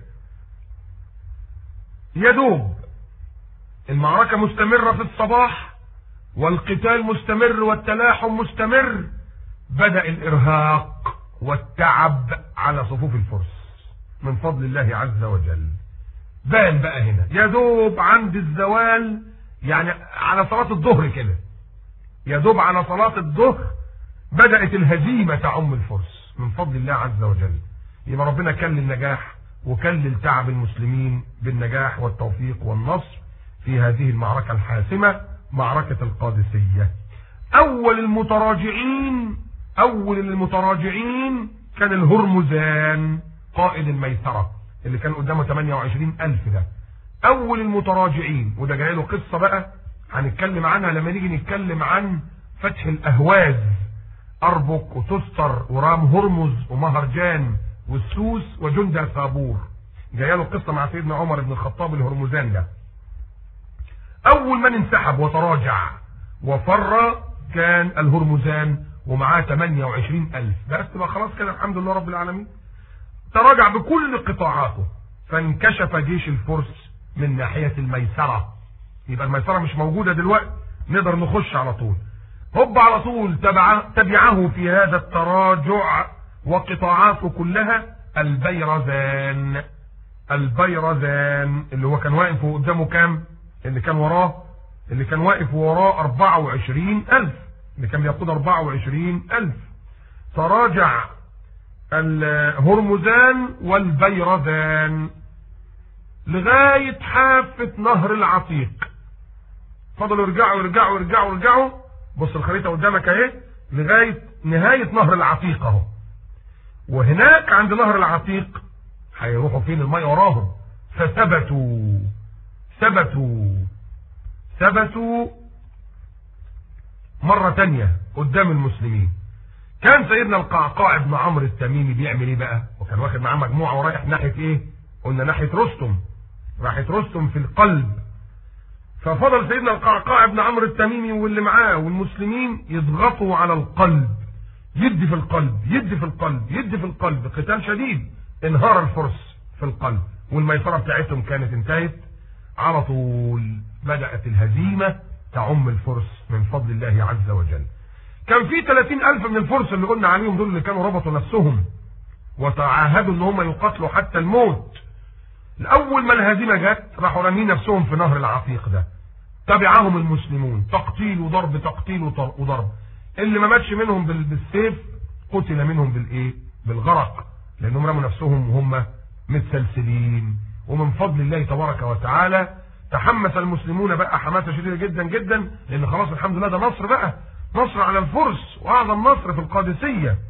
يدوب المعركة مستمرة في الصباح والقتال مستمر والتلاحم مستمر بدأ الإرهاق والتعب على صفوف الفرس من فضل الله عز وجل بان بقى هنا يا دوب عند الزوال يعني على صلاة الظهر كده يا دوب على صلاة الظهر بدأت الهزيمة تعم الفرس من فضل الله عز وجل يبقى ربنا كل النجاح وكلل تعب المسلمين بالنجاح والتوفيق والنصر في هذه المعركة الحاسمة معركة القادسية أول المتراجعين أول المتراجعين كان الهرمزان قائد الميسرة اللي كان قدامه 28 ألف ده أول المتراجعين وده جاي له قصة بقى هنتكلم عنها لما نيجي نتكلم عن فتح الأهواز أربك وتستر ورام هرمز ومهرجان والسوس وجندة صابور جايه له قصة مع سيدنا عمر بن الخطاب الهرمزان ده أول من انسحب وتراجع وفر كان الهرمزان ومعاه 28 ألف بس تبقى خلاص كده الحمد لله رب العالمين تراجع بكل قطاعاته فانكشف جيش الفرس من ناحية الميسرة يبقى الميسرة مش موجودة دلوقتي نقدر نخش على طول هب على طول تبع تبعه في هذا التراجع وقطاعاته كلها البيرزان البيرزان اللي هو كان واقف قدامه كام اللي كان وراه اللي كان واقف وراه 24 ألف اللي كان بيقود 24 ألف تراجع الهرمزان والبيرزان لغاية حافة نهر العتيق فضلوا يرجعوا يرجعوا يرجعوا يرجعوا بص الخريطة قدامك اهي لغاية نهاية نهر العتيق اهو وهناك عند نهر العتيق هيروحوا فين المية وراهم فثبتوا ثبتوا ثبتوا مرة تانية قدام المسلمين كان سيدنا القعقاع بن عمرو التميمي بيعمل ايه بقى وكان واخد معاه مجموعة ورايح ناحية ايه قلنا ناحية رستم راحت رستم في القلب ففضل سيدنا القعقاع بن عمرو التميمي واللي معاه والمسلمين يضغطوا على القلب يدي في القلب يدي في القلب يدي في القلب قتال شديد انهار الفرس في القلب والميسرة بتاعتهم كانت انتهت على طول بدأت الهزيمة تعم الفرس من فضل الله عز وجل كان في 30 ألف من الفرس اللي قلنا عليهم دول اللي كانوا ربطوا نفسهم وتعاهدوا ان هم يقاتلوا حتى الموت الاول ما الهزيمه جت راحوا رامين نفسهم في نهر العتيق ده تبعهم المسلمون تقتيل وضرب تقتيل وضرب اللي ما ماتش منهم بالسيف قتل منهم بالايه بالغرق لانهم رموا نفسهم وهم متسلسلين ومن فضل الله تبارك وتعالى تحمس المسلمون بقى حماسه شديده جدا جدا لان خلاص الحمد لله ده نصر بقى نصر على الفرس واعظم نصر في القادسيه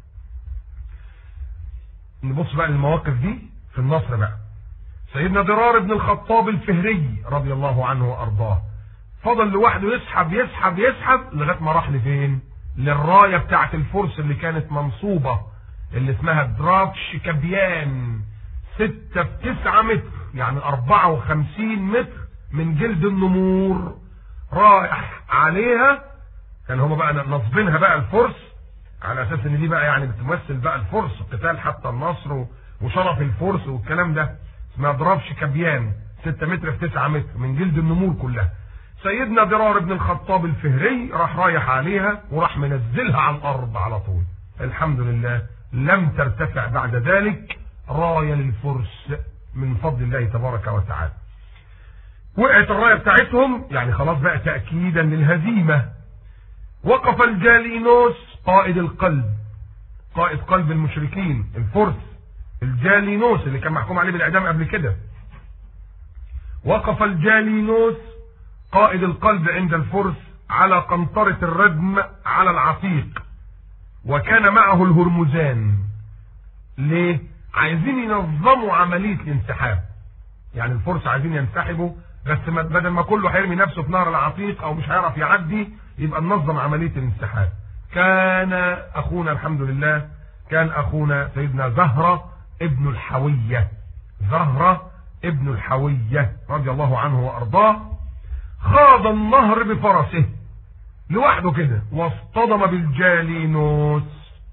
نبص بقى للمواقف دي في النصر بقى سيدنا ضرار بن الخطاب الفهري رضي الله عنه وارضاه فضل لوحده يسحب يسحب يسحب لغايه ما راح لفين للرايه بتاعه الفرس اللي كانت منصوبه اللي اسمها درافش كبيان ستة في تسعة متر يعني أربعة وخمسين متر من جلد النمور رايح عليها كان هما بقى نصبينها بقى الفرس على اساس ان دي بقى يعني بتمثل بقى الفرس قتال حتى النصر وشرف الفرس والكلام ده اسمها درافش كبيان 6 متر في 9 متر من جلد النمور كلها سيدنا ضرار بن الخطاب الفهري راح رايح عليها وراح منزلها على الارض على طول الحمد لله لم ترتفع بعد ذلك راية للفرس من فضل الله تبارك وتعالى وقعت الراية بتاعتهم يعني خلاص بقى تأكيدا للهزيمة وقف الجالينوس قائد القلب قائد قلب المشركين الفرس الجالينوس اللي كان محكوم عليه بالاعدام قبل كده وقف الجالينوس قائد القلب عند الفرس على قنطرة الردم على العتيق وكان معه الهرمزان ليه عايزين ينظموا عملية الانسحاب يعني الفرس عايزين ينسحبوا بس بدل ما كله هيرمي نفسه في نهر العتيق او مش هيعرف يعدي يبقى ننظم عملية الانسحاب كان اخونا الحمد لله كان اخونا سيدنا زهرة ابن الحوية زهرة ابن الحوية رضي الله عنه وارضاه خاض النهر بفرسه لوحده كده واصطدم بالجالينوس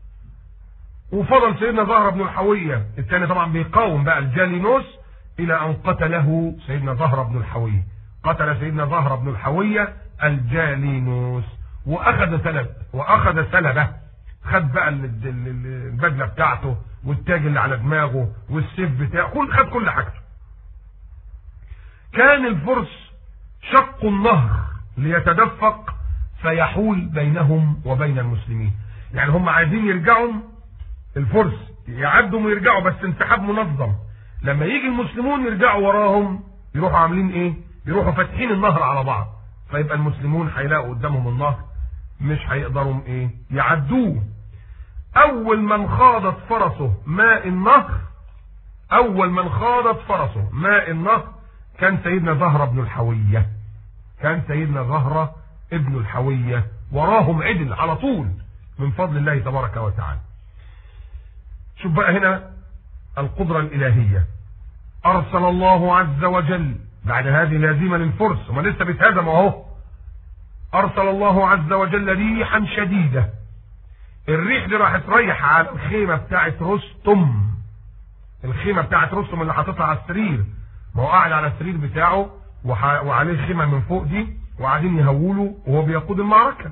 وفضل سيدنا زهرة بن الحوية الثاني طبعا بيقاوم بقى الجالينوس الى ان قتله سيدنا زهرة بن الحوية قتل سيدنا زهرة بن الحوية الجالينوس واخذ سلب واخذ سلبه خد بقى البدله بتاعته والتاج اللي على دماغه والسيف بتاعه كل خد كل حاجته كان الفرس شقوا النهر ليتدفق فيحول بينهم وبين المسلمين يعني هم عايزين يرجعوا الفرس يعدوا ويرجعوا بس انسحاب منظم لما يجي المسلمون يرجعوا وراهم يروحوا عاملين ايه يروحوا فاتحين النهر على بعض فيبقى المسلمون هيلاقوا قدامهم النهر مش هيقدروا ايه يعدوه اول من خاضت فرسه ماء النهر اول من خاضت فرسه ماء النهر كان سيدنا زهرة بن الحوية كان سيدنا زهرة ابن الحوية وراهم عدل على طول من فضل الله تبارك وتعالى شوف بقى هنا القدرة الإلهية أرسل الله عز وجل بعد هذه الهزيمة للفرس هم لسه بيتهزموا أهو أرسل الله عز وجل ريحا شديدة الريح دي راح تريح على الخيمة بتاعت رستم الخيمة بتاعت رستم اللي حاططها على السرير ما هو قاعد على السرير بتاعه وح... وعليه خيمة من فوق دي وقاعدين يهولوا وهو بيقود المعركة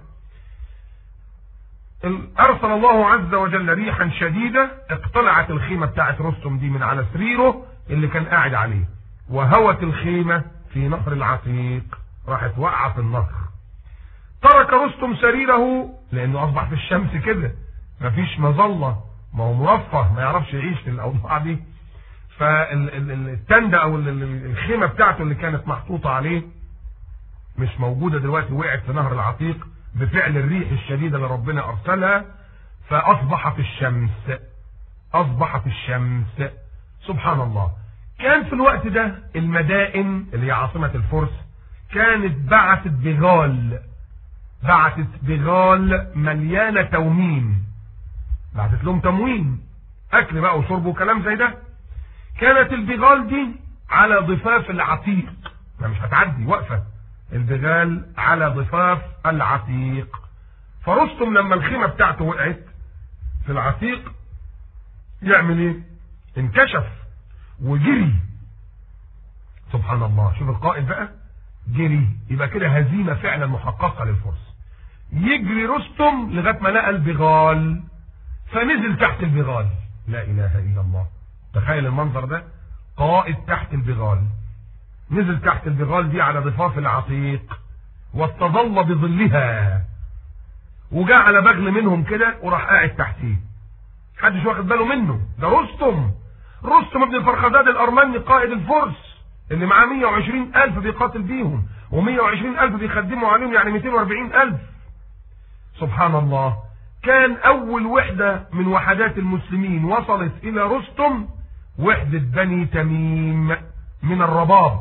أرسل الله عز وجل ريحا شديدة اقتلعت الخيمة بتاعت رستم دي من على سريره اللي كان قاعد عليه وهوت الخيمة في نهر العتيق راحت وقعت في النهر ترك رستم سريره لانه اصبح في الشمس كده مفيش مظلة ما هو مرفه ما يعرفش يعيش في الاوضاع دي فالتندة او الخيمة بتاعته اللي كانت محطوطة عليه مش موجودة دلوقتي وقعت في نهر العتيق بفعل الريح الشديدة اللي ربنا ارسلها فاصبح في الشمس اصبح في الشمس سبحان الله كان في الوقت ده المدائن اللي هي عاصمة الفرس كانت بعثت بغال بعثت بغال مليانة تومين بعثت لهم تموين اكل بقى وشرب وكلام زي ده كانت البغال دي على ضفاف العتيق ما مش هتعدي واقفة البغال على ضفاف العتيق فرستم لما الخيمة بتاعته وقعت في العتيق يعمل ايه انكشف وجري سبحان الله شوف القائد بقى جري يبقى كده هزيمة فعلا محققة للفرس يجري رستم لغاية ما لقى البغال فنزل تحت البغال لا إله إلا الله تخيل المنظر ده قائد تحت البغال نزل تحت البغال دي على ضفاف العتيق واستظل بظلها وجاء على بغل منهم كده وراح قاعد تحتيه محدش واخد باله منه ده رستم رستم ابن الفرخزاد الارمني قائد الفرس اللي معاه 120 الف بيقاتل بيهم و120 الف بيخدموا عليهم يعني 240 الف سبحان الله كان اول وحدة من وحدات المسلمين وصلت الى رستم وحدة بني تميم من الرباب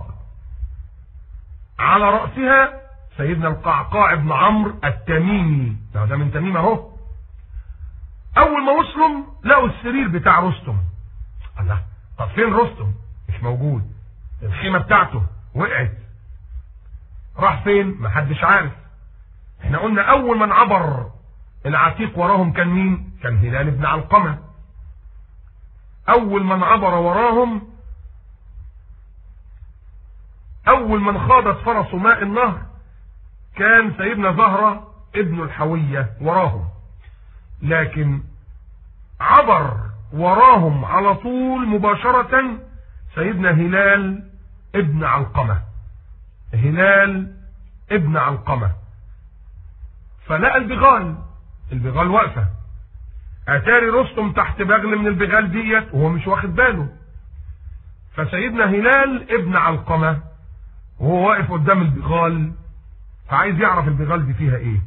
على رأسها سيدنا القعقاع بن عمرو التميمي ده من تميم اهو اول ما وصلوا لقوا السرير بتاع رستم الله طب فين رستم مش موجود الخيمة بتاعته وقعت راح فين محدش عارف احنا قلنا اول من عبر العتيق وراهم كان مين كان هلال بن علقمة اول من عبر وراهم اول من خاضت فرس ماء النهر كان سيدنا زهرة ابن الحوية وراهم لكن عبر وراهم على طول مباشرة سيدنا هلال ابن علقمة هلال ابن علقمة فلقى البغال البغال واقفة اتاري رستم تحت بغل من البغال ديت وهو مش واخد باله فسيدنا هلال ابن علقمة وهو واقف قدام البغال فعايز يعرف البغال دي فيها ايه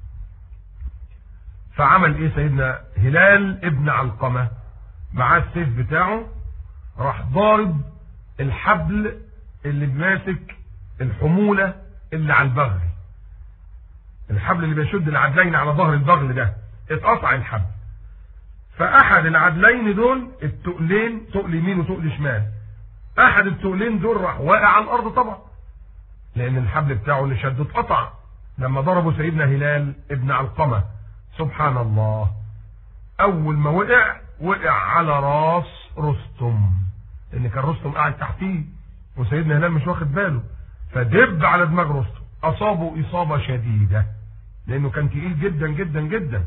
فعمل ايه سيدنا هلال ابن علقمة معاه السيف بتاعه راح ضارب الحبل اللي ماسك الحمولة اللي على البغل الحبل اللي بيشد العدلين على ظهر البغل ده اتقطع الحبل فاحد العدلين دول التقلين تقل يمين وتقل شمال احد التقلين دول راح واقع على الارض طبعا لان الحبل بتاعه اللي شده اتقطع لما ضربوا سيدنا هلال ابن علقمه سبحان الله اول ما وقع وقع على راس رستم لان كان رستم قاعد تحتيه وسيدنا هلال مش واخد باله فدب على دماغ رستم اصابه اصابه شديده لانه كان تقيل جدا جدا جدا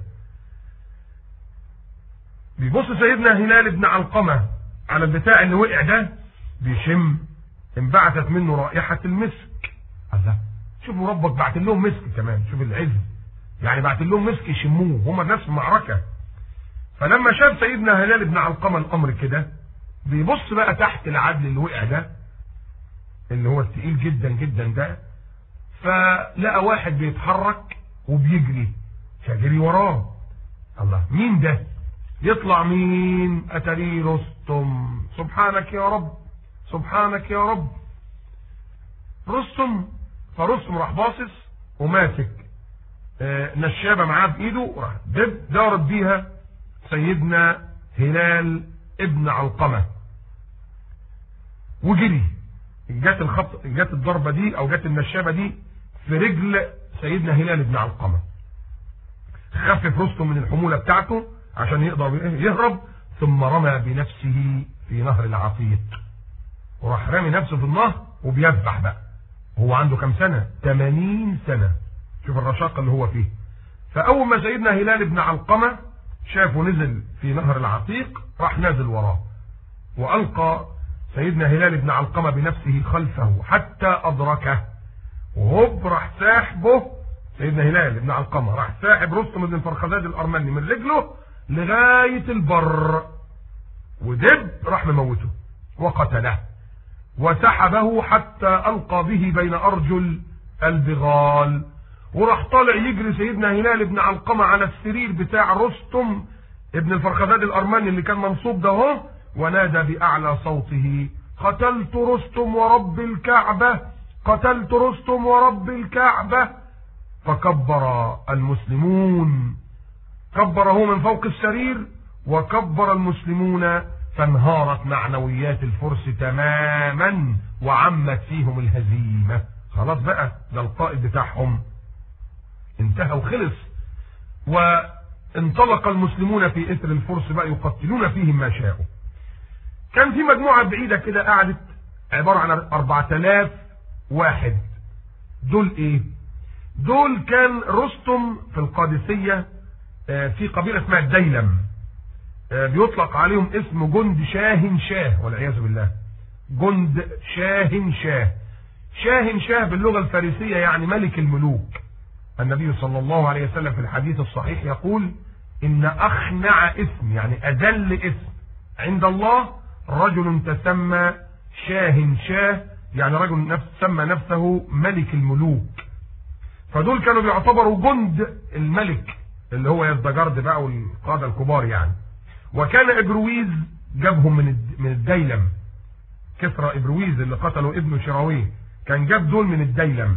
بيبص سيدنا هلال ابن علقمه على البتاع اللي وقع ده بيشم انبعثت منه رائحه المسك الله شوفوا ربك بعت لهم مسك كمان شوف العز يعني بعت لهم مسك يشموه هم نفس المعركه فلما شاف سيدنا هلال بن علقمه الامر كده بيبص بقى تحت العدل اللي وقع ده اللي هو التقيل جدا جدا ده فلقى واحد بيتحرك وبيجري فجري وراه الله مين ده يطلع مين اتري رستم سبحانك يا رب سبحانك يا رب رستم فرستم راح باصص وماسك آه نشابه معاه بايده وراح دب ضارب بيها سيدنا هلال ابن علقمه وجري جت الخط جت الضربه دي او جت النشابه دي في رجل سيدنا هلال بن علقمه خفف رستم من الحموله بتاعته عشان يقدر يهرب ثم رمى بنفسه في نهر العتيق وراح رامي نفسه في النهر وبيذبح بقى هو عنده كام سنه 80 سنه شوف الرشاقه اللي هو فيه فاول ما سيدنا هلال بن علقمه شافه نزل في نهر العتيق راح نازل وراه والقى سيدنا هلال بن علقمه بنفسه خلفه حتى ادركه وهوب راح ساحبه سيدنا هلال بن علقمه راح ساحب رستم بن الفرخزاد الارمني من رجله لغايه البر ودب راح مموته وقتله وسحبه حتى القى به بين ارجل البغال وراح طالع يجري سيدنا هلال بن علقمه على السرير بتاع رستم ابن الفرخزاد الارمني اللي كان منصوب ده اهو ونادى باعلى صوته قتلت رستم ورب الكعبه قتلت رستم ورب الكعبه فكبر المسلمون كبره من فوق السرير وكبر المسلمون فانهارت معنويات الفرس تماما وعمت فيهم الهزيمه خلاص بقى ده القائد بتاعهم انتهى وخلص وانطلق المسلمون في اثر الفرس بقى يقتلون فيهم ما شاءوا كان في مجموعه بعيده كده قعدت عبارة عن 4000 واحد دول ايه دول كان رستم في القادسية آه، في قبيلة اسمها الديلم آه، بيطلق عليهم اسم جند شاه شاه والعياذ بالله جند شاه شاه شاه شاه باللغة الفارسية يعني ملك الملوك النبي صلى الله عليه وسلم في الحديث الصحيح يقول إن أخنع اسم يعني أذل اسم عند الله رجل تسمى شاه شاه يعني رجل نفس سمى نفسه ملك الملوك فدول كانوا بيعتبروا جند الملك اللي هو يزدجرد بقى والقادة الكبار يعني وكان ابرويز جابهم من من الديلم كسرى ابرويز اللي قتلوا ابن شراويه كان جاب دول من الديلم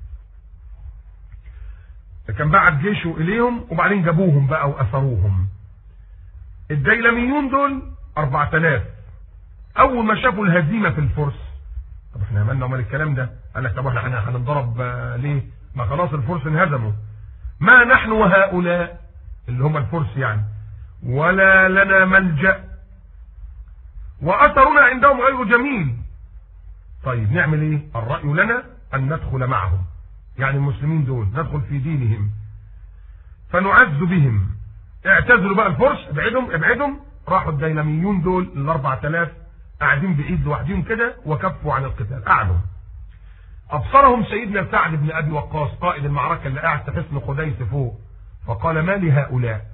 كان بعت جيشه اليهم وبعدين جابوهم بقى واسروهم الديلميون دول 4000 اول ما شافوا الهزيمه في الفرس طب احنا عملنا امال الكلام ده قال لك طب احنا هنضرب ليه ما خلاص الفرس انهزموا ما نحن وهؤلاء اللي هم الفرس يعني ولا لنا ملجأ وأثرنا عندهم غير جميل طيب نعمل ايه الرأي لنا أن ندخل معهم يعني المسلمين دول ندخل في دينهم فنعز بهم اعتزلوا بقى الفرس ابعدهم ابعدهم راحوا الديناميون دول ال 4000 قاعدين بعيد لوحدهم كده وكفوا عن القتال قعدوا ابصرهم سيدنا سعد بن ابي وقاص قائد المعركه اللي قاعد في حصن قديس فوق فقال ما لهؤلاء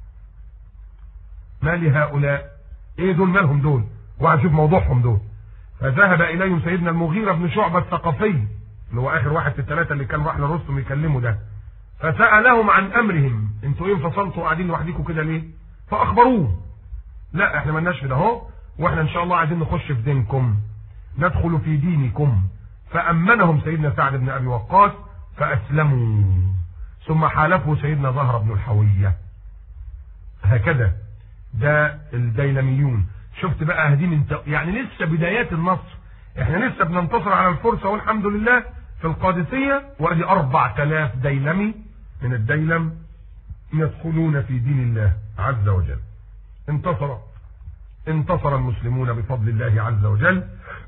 ما لهؤلاء ايه دول مالهم دول وهنشوف موضوعهم دول فذهب اليهم سيدنا المغيرة بن شعبة الثقفي اللي هو اخر واحد في الثلاثة اللي كان راح لرستم يكلمه ده فسألهم عن امرهم انتوا ايه انفصلتوا قاعدين لوحديكم كده ليه فاخبروه لا احنا مالناش في ده اهو واحنا ان شاء الله عايزين نخش في دينكم ندخل في دينكم فأمنهم سيدنا سعد بن أبي وقاص فأسلموا ثم حالفوا سيدنا زهر بن الحوية هكذا ده الديلميون شفت بقى هدين انت يعني لسه بدايات النصر احنا لسه بننتصر على الفرصة والحمد لله في القادسية وادي اربع تلاف ديلمي من الديلم يدخلون في دين الله عز وجل انتصر انتصر المسلمون بفضل الله عز وجل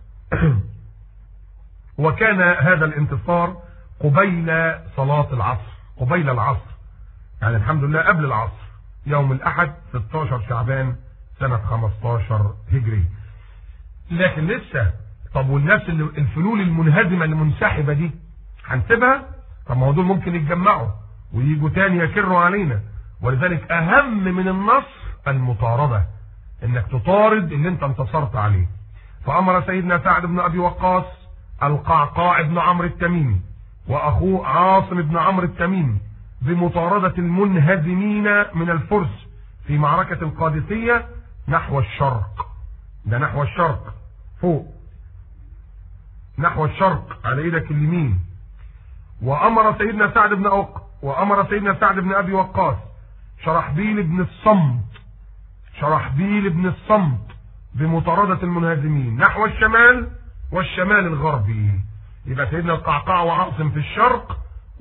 وكان هذا الانتصار قبيل صلاة العصر قبيل العصر يعني الحمد لله قبل العصر يوم الأحد 16 شعبان سنة 15 هجري لكن لسه طب والناس اللي الفلول المنهزمة اللي منسحبة دي هنسيبها طب ما هو دول ممكن يتجمعوا ويجوا تاني يكروا علينا ولذلك أهم من النصر المطاردة انك تطارد اللي انت انتصرت عليه فأمر سيدنا سعد بن أبي وقاص القعقاع بن عمرو التميمي واخوه عاصم بن عمرو التميمي بمطاردة المنهزمين من الفرس في معركة القادسية نحو الشرق ده نحو الشرق فوق نحو الشرق على ايدك اليمين وامر سيدنا سعد بن أوق وامر سيدنا سعد بن ابي وقاص شرحبيل بن الصمت شرحبيل بن الصمت بمطاردة المنهزمين نحو الشمال والشمال الغربي يبقى سيدنا القعقاع وعاصم في الشرق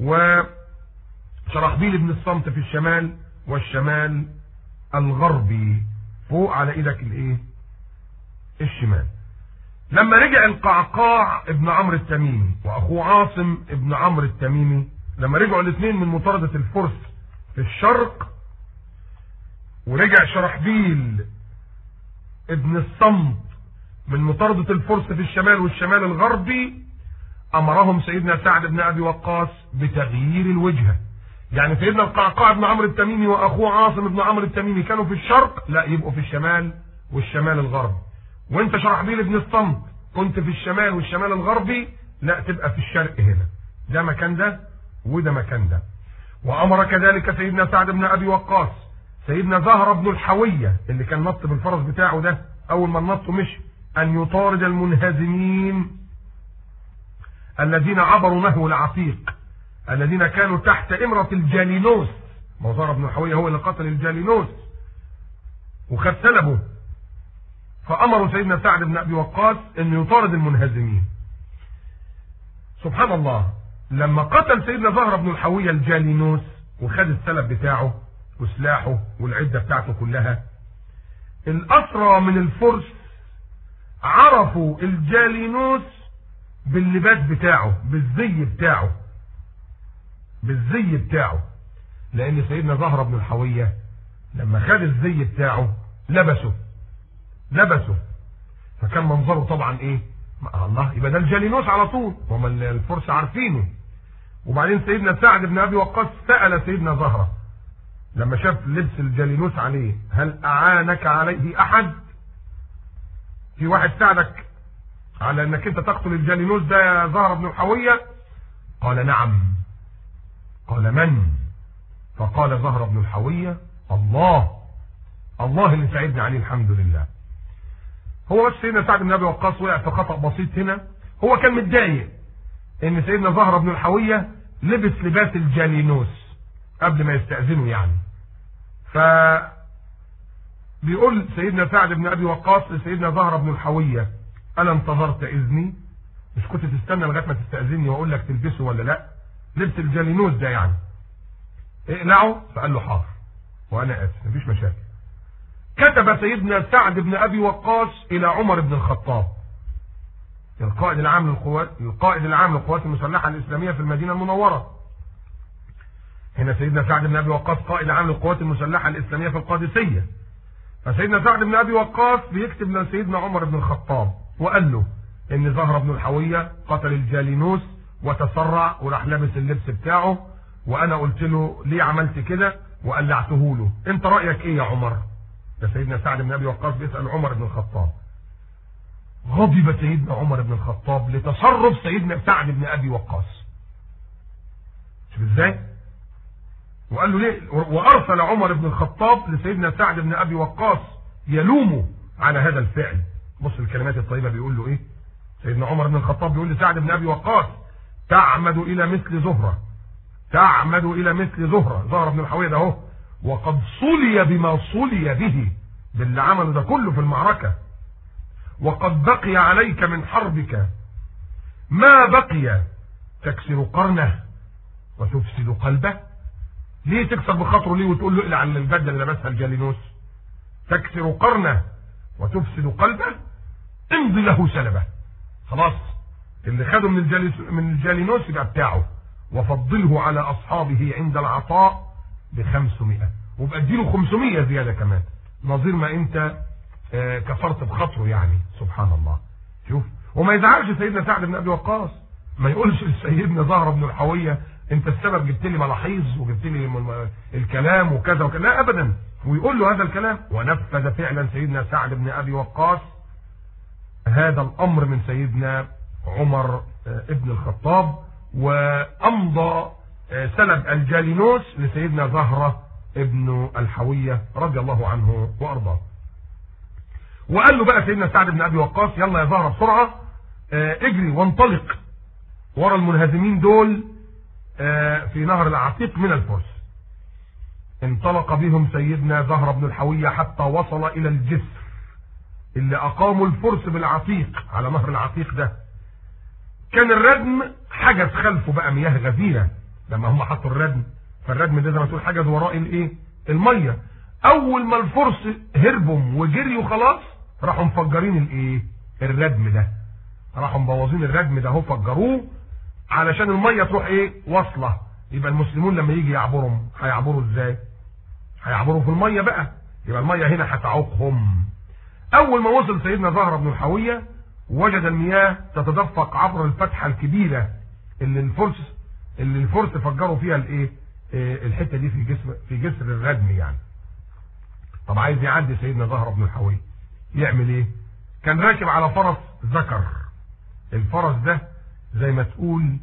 وشرحبيل بن الصمت في الشمال والشمال الغربي فوق على ايدك الايه الشمال لما رجع القعقاع ابن عمرو التميمي واخوه عاصم ابن عمرو التميمي لما رجعوا الاثنين من مطاردة الفرس في الشرق ورجع شرحبيل ابن الصمت من مطاردة الفرس في الشمال والشمال الغربي امرهم سيدنا سعد بن ابي وقاص بتغيير الوجهه يعني سيدنا القعقاع بن عمرو التميمي واخوه عاصم بن عمرو التميمي كانوا في الشرق لا يبقوا في الشمال والشمال الغربي وانت شرحبيل بن الصمت كنت في الشمال والشمال الغربي لا تبقى في الشرق هنا ده مكان ده وده مكان ده وامر كذلك سيدنا سعد بن ابي وقاص سيدنا زهر بن الحويه اللي كان نط بالفرس بتاعه ده اول ما النط مشي أن يطارد المنهزمين الذين عبروا نهو العتيق الذين كانوا تحت إمرة الجالينوس موزار بن الحوية هو اللي قتل الجالينوس وخد سلبه فأمروا سيدنا سعد بن أبي وقاص أن يطارد المنهزمين سبحان الله لما قتل سيدنا زهر بن الحوية الجالينوس وخد السلب بتاعه وسلاحه والعدة بتاعته كلها الأسرى من الفرس عرفوا الجالينوس باللباس بتاعه بالزي بتاعه بالزي بتاعه لان سيدنا زهرة بن الحوية لما خد الزي بتاعه لبسه لبسه فكان منظره طبعا ايه الله يبقى ده الجالينوس على طول هم الفرس عارفينه وبعدين سيدنا سعد بن ابي وقاص سال سيدنا زهره لما شاف لبس الجالينوس عليه هل اعانك عليه احد في واحد ساعدك على انك انت تقتل الجالينوس ده يا زهره بن الحويه قال نعم قال من فقال زهره بن الحويه الله الله اللي ساعدني عليه الحمد لله هو بس سيدنا سعد بن ابي وقاص وقع في خطا بسيط هنا هو كان متضايق ان سيدنا زهره بن الحويه لبس لباس الجالينوس قبل ما يستاذنوا يعني ف بيقول سيدنا سعد بن ابي وقاص لسيدنا زهره بن الحويه الا انتظرت اذني مش كنت تستنى لغايه ما تستاذني واقول لك تلبسه ولا لا لبس الجالينوس ده يعني اقلعه فقال له حاضر وانا اسف مفيش مشاكل كتب سيدنا سعد بن ابي وقاص الى عمر بن الخطاب القائد العام للقوات القائد العام للقوات المسلحه الاسلاميه في المدينه المنوره هنا سيدنا سعد بن ابي وقاص قائد عام للقوات المسلحه الاسلاميه في القادسيه فسيدنا سعد بن ابي وقاص بيكتب لسيدنا عمر بن الخطاب وقال له ان زهره بن الحويه قتل الجالينوس وتسرع وراح لابس اللبس بتاعه وانا قلت له ليه عملت كده وقلعته له انت رايك ايه يا عمر ده سيدنا سعد بن ابي وقاص بيسال عمر بن الخطاب غضب سيدنا عمر بن الخطاب لتصرف سيدنا سعد بن ابي وقاص شوف ازاي وقال له ليه وارسل عمر بن الخطاب لسيدنا سعد بن ابي وقاص يلومه على هذا الفعل بص الكلمات الطيبه بيقول له ايه سيدنا عمر بن الخطاب بيقول لسعد بن ابي وقاص تعمد الى مثل زهره تعمد الى مثل زهره زهره بن الحويه ده اهو وقد صلي بما صلي به باللي عمله ده كله في المعركه وقد بقي عليك من حربك ما بقي تكسر قرنه وتفسد قلبه ليه تكسر بخاطره ليه وتقول له اقلع عن البدله اللي لابسها الجالينوس تكسر قرنه وتفسد قلبه امضي له سلبه خلاص اللي خده من الجاليس من الجالينوس يبقى بتاعه وفضله على اصحابه عند العطاء ب 500 وبقى اديله 500 زياده كمان نظير ما انت آه كفرت بخاطره يعني سبحان الله شوف وما يزعلش سيدنا سعد بن ابي وقاص ما يقولش لسيدنا زهره بن الحويه انت السبب جبت لي ملاحظ وجبت لي الكلام وكذا وكذا لا ابدا ويقول له هذا الكلام ونفذ فعلا سيدنا سعد بن ابي وقاص هذا الامر من سيدنا عمر ابن الخطاب وامضى سلب الجالينوس لسيدنا زهره ابن الحويه رضي الله عنه وارضاه. وقال له بقى سيدنا سعد بن ابي وقاص يلا يا زهره بسرعه اجري وانطلق ورا المنهزمين دول في نهر العتيق من الفرس. انطلق بهم سيدنا زهره بن الحويه حتى وصل الى الجسر اللي اقاموا الفرس بالعتيق على نهر العتيق ده. كان الردم حجز خلفه بقى مياه غزيره لما هم حطوا الردم فالردم ده زي ما تقول حجز وراء الايه الميه اول ما الفرس هربوا وجريوا خلاص راحوا مفجرين الايه الردم ده راحوا مبوظين الردم ده اهو فجروه علشان الميه تروح ايه واصله يبقى المسلمون لما يجي يعبروا هيعبروا ازاي هيعبروا في الميه بقى يبقى الميه هنا هتعوقهم اول ما وصل سيدنا زهره بن الحويه وجد المياه تتدفق عبر الفتحه الكبيره اللي الفرس اللي الفرس فجروا فيها الايه الحته دي في جسم في جسر الردم يعني طب عايز يعدي سيدنا زهره بن الحويه يعمل ايه كان راكب على فرس ذكر الفرس ده زي ما تقول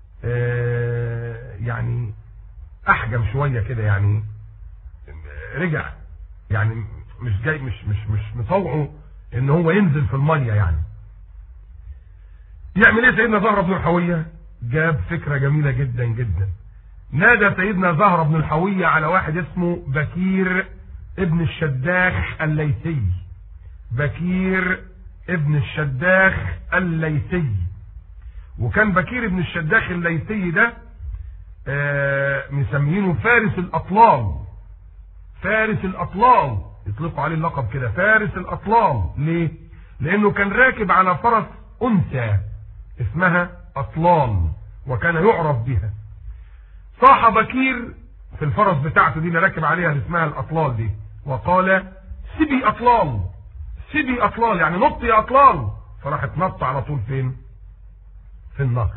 آه يعني احجم شويه كده يعني رجع يعني مش جاي مش مش مش مطوعه ان هو ينزل في الميه يعني يعمل ايه سيدنا زهره بن الحويه جاب فكره جميله جدا جدا نادى سيدنا زهره بن الحويه على واحد اسمه بكير ابن الشداخ الليثي بكير ابن الشداخ الليثي وكان بكير ابن الشداخ الليثي ده آه مسمينه فارس الاطلال فارس الاطلال يطلقوا عليه اللقب كده فارس الاطلال ليه لانه كان راكب على فرس انثى اسمها اطلال وكان يعرف بها صاح بكير في الفرس بتاعته دي اللي راكب عليها اللي اسمها الاطلال دي وقال سبي اطلال سبي اطلال يعني نط يا اطلال فراحت نط على طول فين في النهر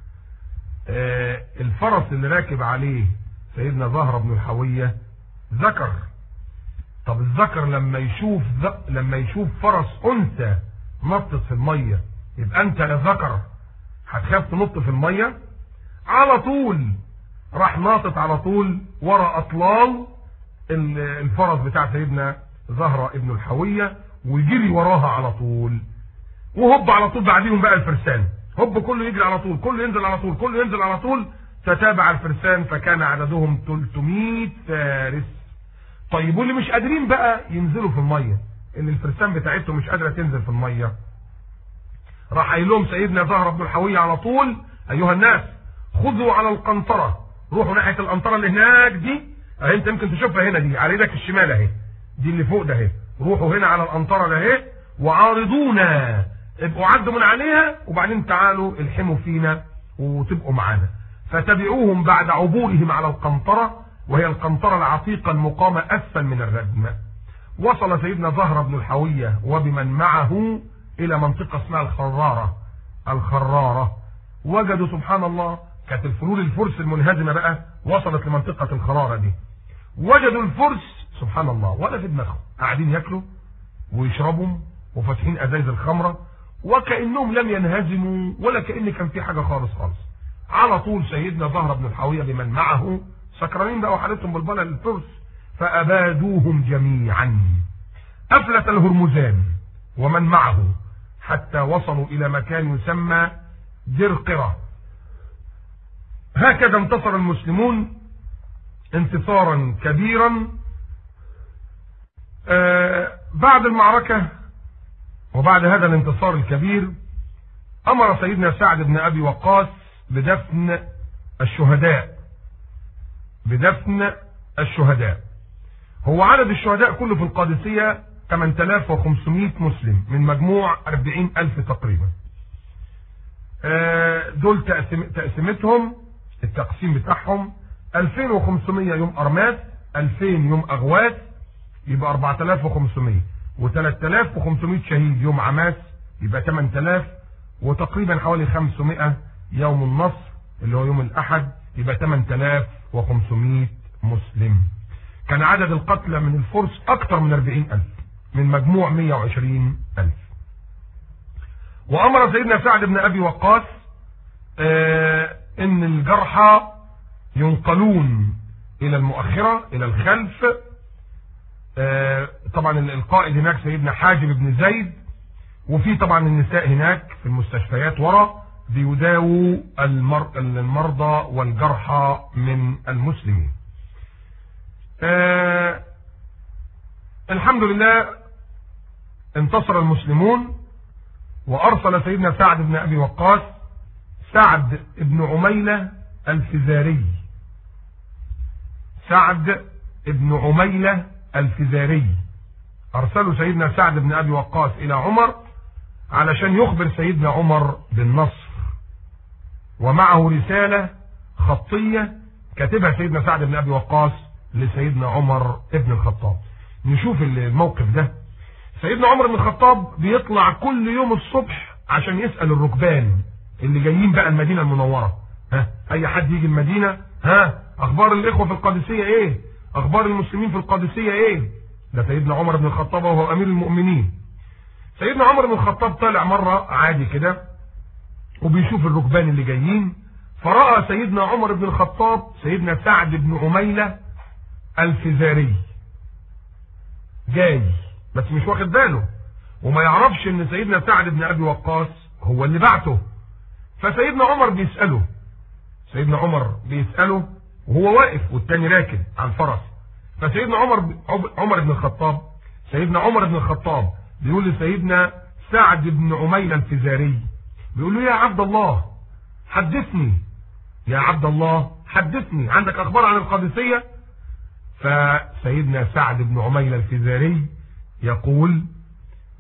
آه الفرس اللي راكب عليه سيدنا زهرة بن الحوية ذكر طب الذكر لما يشوف لما يشوف فرس انثى نطت في الميه يبقى انت يا ذكر هتخاف تنط في الميه على طول راح ناطط على طول ورا اطلال الفرس بتاع سيدنا زهرة ابن الحوية ويجري وراها على طول وهب على طول بعديهم بقى الفرسان هب كله يجري على طول كله ينزل على طول كله ينزل على طول تتابع الفرسان فكان عددهم 300 فارس طيب واللي مش قادرين بقى ينزلوا في الميه ان الفرسان بتاعتهم مش قادره تنزل في الميه راح قايل لهم سيدنا زهره بن الحويه على طول ايها الناس خذوا على القنطره روحوا ناحيه القنطره اللي هناك دي اهي انت يمكن تشوفها هنا دي على ايدك الشمال اهي دي اللي فوق ده اهي روحوا هنا على القنطره ده اهي وعارضونا ابقوا عدوا من عليها وبعدين تعالوا الحموا فينا وتبقوا معانا فتبعوهم بعد عبورهم على القنطره وهي القنطرة العتيقة المقامة أسفل من الردم وصل سيدنا زهرة بن الحوية وبمن معه إلى منطقة اسمها الخرارة الخرارة وجدوا سبحان الله كانت الفلول الفرس المنهزمة بقى وصلت لمنطقة الخرارة دي وجدوا الفرس سبحان الله ولا في دماغهم قاعدين ياكلوا ويشربوا وفاتحين ازايز الخمرة وكأنهم لم ينهزموا ولا كأن كان في حاجة خالص خالص على طول سيدنا زهرة بن الحوية بمن معه سكرانين بقى وحالتهم بالبلة للفرس فأبادوهم جميعا أفلت الهرمزان ومن معه حتى وصلوا إلى مكان يسمى درقرة هكذا انتصر المسلمون انتصارا كبيرا آه بعد المعركة وبعد هذا الانتصار الكبير أمر سيدنا سعد بن أبي وقاص بدفن الشهداء بدفن الشهداء هو عدد الشهداء كله في القادسية 8500 مسلم من مجموع 40000 تقريبا دول تقسيمتهم التقسيم بتاعهم 2500 يوم أرماس 2000 يوم أغواس يبقى 4500 و3500 شهيد يوم عماس يبقى 8000 وتقريبا حوالي 500 يوم النصر اللي هو يوم الأحد يبقى 8500 مسلم كان عدد القتلى من الفرس أكثر من 40000 من مجموع 120000 وأمر سيدنا سعد بن أبي وقاص آه إن الجرحى ينقلون إلى المؤخرة إلى الخلف آه طبعا القائد هناك سيدنا حاجب بن زيد وفي طبعا النساء هناك في المستشفيات ورا بيداووا المر... المرضى والجرحى من المسلمين آه الحمد لله انتصر المسلمون وارسل سيدنا سعد بن ابي وقاص سعد بن عميلة الفزاري سعد بن عميلة الفزاري ارسلوا سيدنا سعد بن ابي وقاص الى عمر علشان يخبر سيدنا عمر بالنصر ومعه رسالة خطية كاتبها سيدنا سعد بن ابي وقاص لسيدنا عمر ابن الخطاب نشوف الموقف ده سيدنا عمر بن الخطاب بيطلع كل يوم الصبح عشان يسأل الركبان اللي جايين بقى المدينة المنورة ها اي حد يجي المدينة ها اخبار الاخوة في القادسية ايه اخبار المسلمين في القادسية ايه ده سيدنا عمر بن الخطاب وهو امير المؤمنين سيدنا عمر بن الخطاب طالع مرة عادي كده وبيشوف الركبان اللي جايين فرأى سيدنا عمر بن الخطاب سيدنا سعد بن عميلة الفزاري جاي بس مش واخد باله وما يعرفش ان سيدنا سعد بن ابي وقاص هو اللي بعته فسيدنا عمر بيسأله سيدنا عمر بيسأله وهو واقف والتاني راكب على الفرس فسيدنا عمر عمر بن الخطاب سيدنا عمر بن الخطاب بيقول لسيدنا سعد بن عميلة الفزاري بيقول له يا عبد الله حدثني يا عبد الله حدثني عندك اخبار عن القادسية فسيدنا سعد بن عميلة الفزاري يقول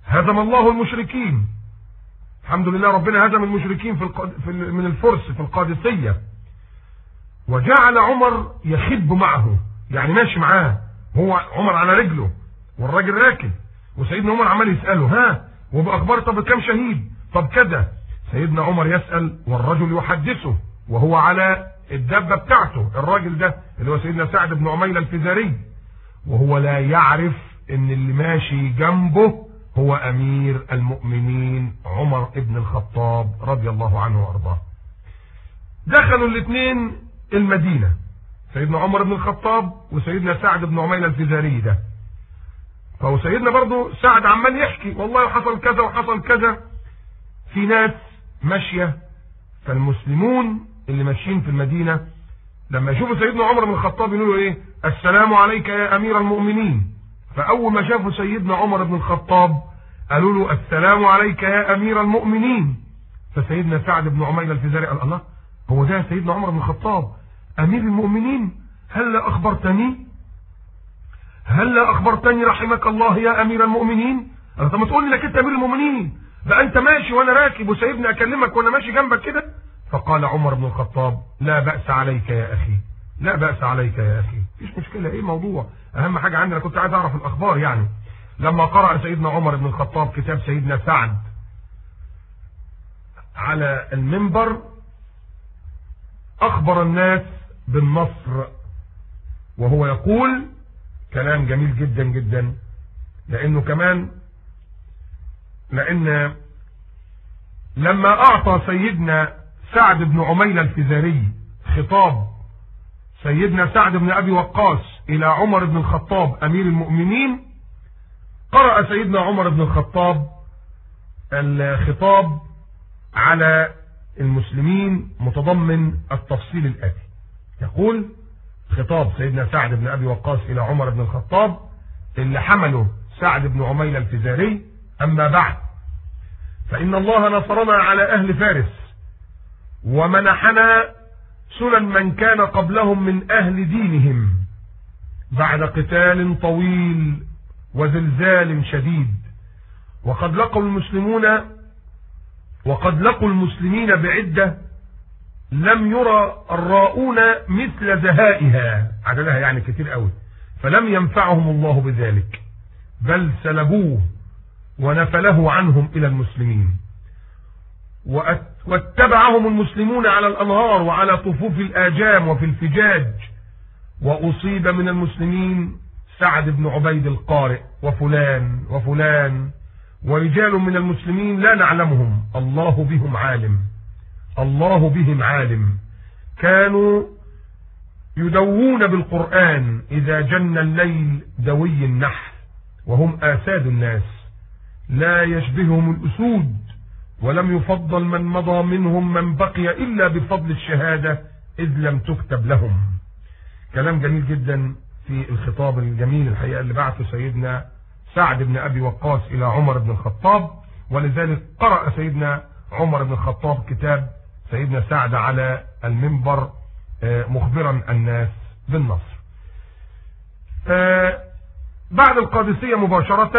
هزم الله المشركين الحمد لله ربنا هزم المشركين في, القاد... في ال... من الفرس في القادسية وجعل عمر يخب معه يعني ماشي معاه هو عمر على رجله والراجل راكب وسيدنا عمر عمال يسأله ها وبأخبار طب كم شهيد طب كذا سيدنا عمر يسأل والرجل يحدثه وهو على الدابة بتاعته الراجل ده اللي هو سيدنا سعد بن عميل الفزاري وهو لا يعرف ان اللي ماشي جنبه هو امير المؤمنين عمر ابن الخطاب رضي الله عنه وارضاه دخلوا الاثنين المدينة سيدنا عمر بن الخطاب وسيدنا سعد بن عميل الفزاري ده فهو سيدنا برضه سعد عمال يحكي والله حصل كذا وحصل كذا في ناس ماشية فالمسلمون اللي ماشيين في المدينة لما يشوفوا سيدنا عمر بن الخطاب يقولوا ايه السلام عليك يا امير المؤمنين فاول ما شافوا سيدنا عمر بن الخطاب قالوا له السلام عليك يا امير المؤمنين فسيدنا سعد بن عمير الفزاري قال الله هو ده سيدنا عمر بن الخطاب امير المؤمنين هل اخبرتني هل اخبرتني رحمك الله يا امير المؤمنين قال طب ما تقول لي انك انت امير المؤمنين بقى انت ماشي وانا راكب وسايبني اكلمك وانا ماشي جنبك كده فقال عمر بن الخطاب لا بأس عليك يا أخي لا بأس عليك يا أخي مفيش مشكلة إيه الموضوع أهم حاجة عندي أنا كنت عايز أعرف الأخبار يعني لما قرأ سيدنا عمر بن الخطاب كتاب سيدنا سعد على المنبر أخبر الناس بالنصر وهو يقول كلام جميل جدا جدا لأنه كمان لأن لما أعطى سيدنا سعد بن عميل الفزاري خطاب سيدنا سعد بن أبي وقاص إلى عمر بن الخطاب أمير المؤمنين قرأ سيدنا عمر بن الخطاب الخطاب على المسلمين متضمن التفصيل الآتي يقول خطاب سيدنا سعد بن أبي وقاص إلى عمر بن الخطاب اللي حمله سعد بن عميل الفزاري أما بعد فإن الله نصرنا على أهل فارس ومنحنا سنن من كان قبلهم من أهل دينهم بعد قتال طويل وزلزال شديد وقد لقوا المسلمون وقد لقوا المسلمين بعدة لم يرى الراؤون مثل زهائها عددها يعني كتير قوي فلم ينفعهم الله بذلك بل سلبوه ونفله عنهم إلى المسلمين واتبعهم المسلمون على الأنهار وعلى طفوف الآجام وفي الفجاج وأصيب من المسلمين سعد بن عبيد القارئ وفلان وفلان ورجال من المسلمين لا نعلمهم الله بهم عالم الله بهم عالم كانوا يدوون بالقرآن إذا جن الليل دوي النحل وهم آساد الناس لا يشبههم الأسود ولم يفضل من مضى منهم من بقي إلا بفضل الشهادة إذ لم تكتب لهم كلام جميل جدا في الخطاب الجميل الحقيقة اللي بعثه سيدنا سعد بن أبي وقاص إلى عمر بن الخطاب ولذلك قرأ سيدنا عمر بن الخطاب كتاب سيدنا سعد على المنبر مخبرا الناس بالنصر بعد القادسية مباشرة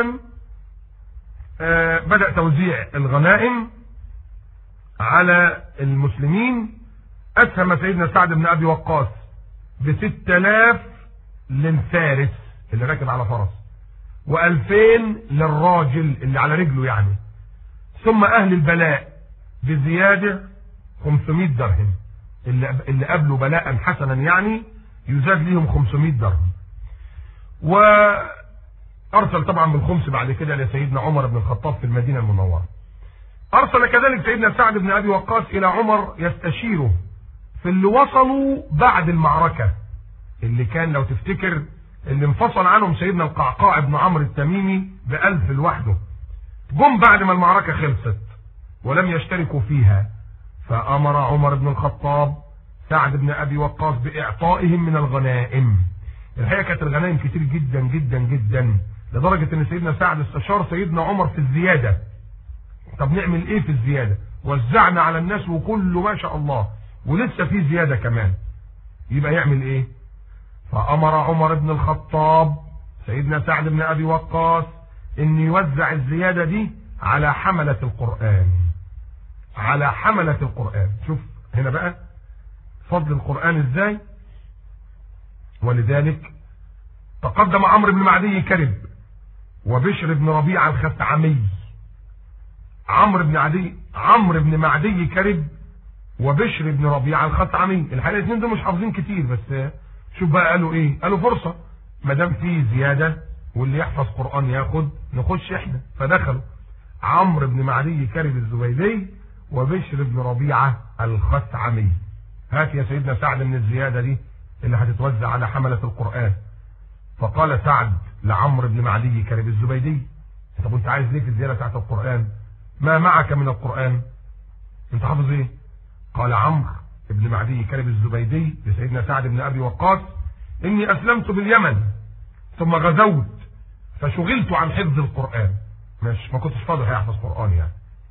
بدأ توزيع الغنائم على المسلمين أسهم سيدنا سعد بن أبي وقاص بست آلاف للفارس اللي راكب على فرس وألفين للراجل اللي على رجله يعني ثم أهل البلاء بزيادة 500 درهم اللي, اللي قبلوا بلاء حسنا يعني يزاد ليهم 500 درهم و أرسل طبعا بالخمس بعد كده لسيدنا عمر بن الخطاب في المدينة المنورة أرسل كذلك سيدنا سعد بن أبي وقاص إلى عمر يستشيره في اللي وصلوا بعد المعركة اللي كان لو تفتكر اللي انفصل عنهم سيدنا القعقاع بن عمرو التميمي بألف لوحده جم بعد ما المعركة خلصت ولم يشتركوا فيها فأمر عمر بن الخطاب سعد بن أبي وقاص بإعطائهم من الغنائم الحقيقة كانت الغنائم كتير جدا جدا جدا لدرجة ان سيدنا سعد استشار سيدنا عمر في الزيادة طب نعمل ايه في الزيادة وزعنا على الناس وكله ما شاء الله ولسه في زيادة كمان يبقى يعمل ايه فامر عمر بن الخطاب سيدنا سعد بن ابي وقاص ان يوزع الزيادة دي على حملة القرآن على حملة القرآن شوف هنا بقى فضل القرآن ازاي ولذلك تقدم عمرو بن معدي كرب وبشر بن ربيعة الخثعمي عمرو بن عدي عمرو بن معدي كرب وبشر بن ربيعة الخثعمي الحقيقة الاثنين دول مش حافظين كتير بس شوف بقى قالوا ايه قالوا فرصة ما دام في زيادة واللي يحفظ قرآن ياخد نخش احنا فدخلوا عمرو بن معدي كرب الزبيدي وبشر بن ربيعة الخثعمي هات يا سيدنا سعد من الزيادة دي اللي هتتوزع على حملة القرآن فقال سعد لعمرو بن معدي كرب الزبيدي طب انت عايز ليه في الزيادة بتاعت القرآن ما معك من القرآن انت حافظ ايه قال عمرو بن معدي كرب الزبيدي لسيدنا سعد بن ابي وقاص اني اسلمت باليمن ثم غزوت فشغلت عن حفظ القرآن مش ما كنتش فاضي هيحفظ قرآن يعني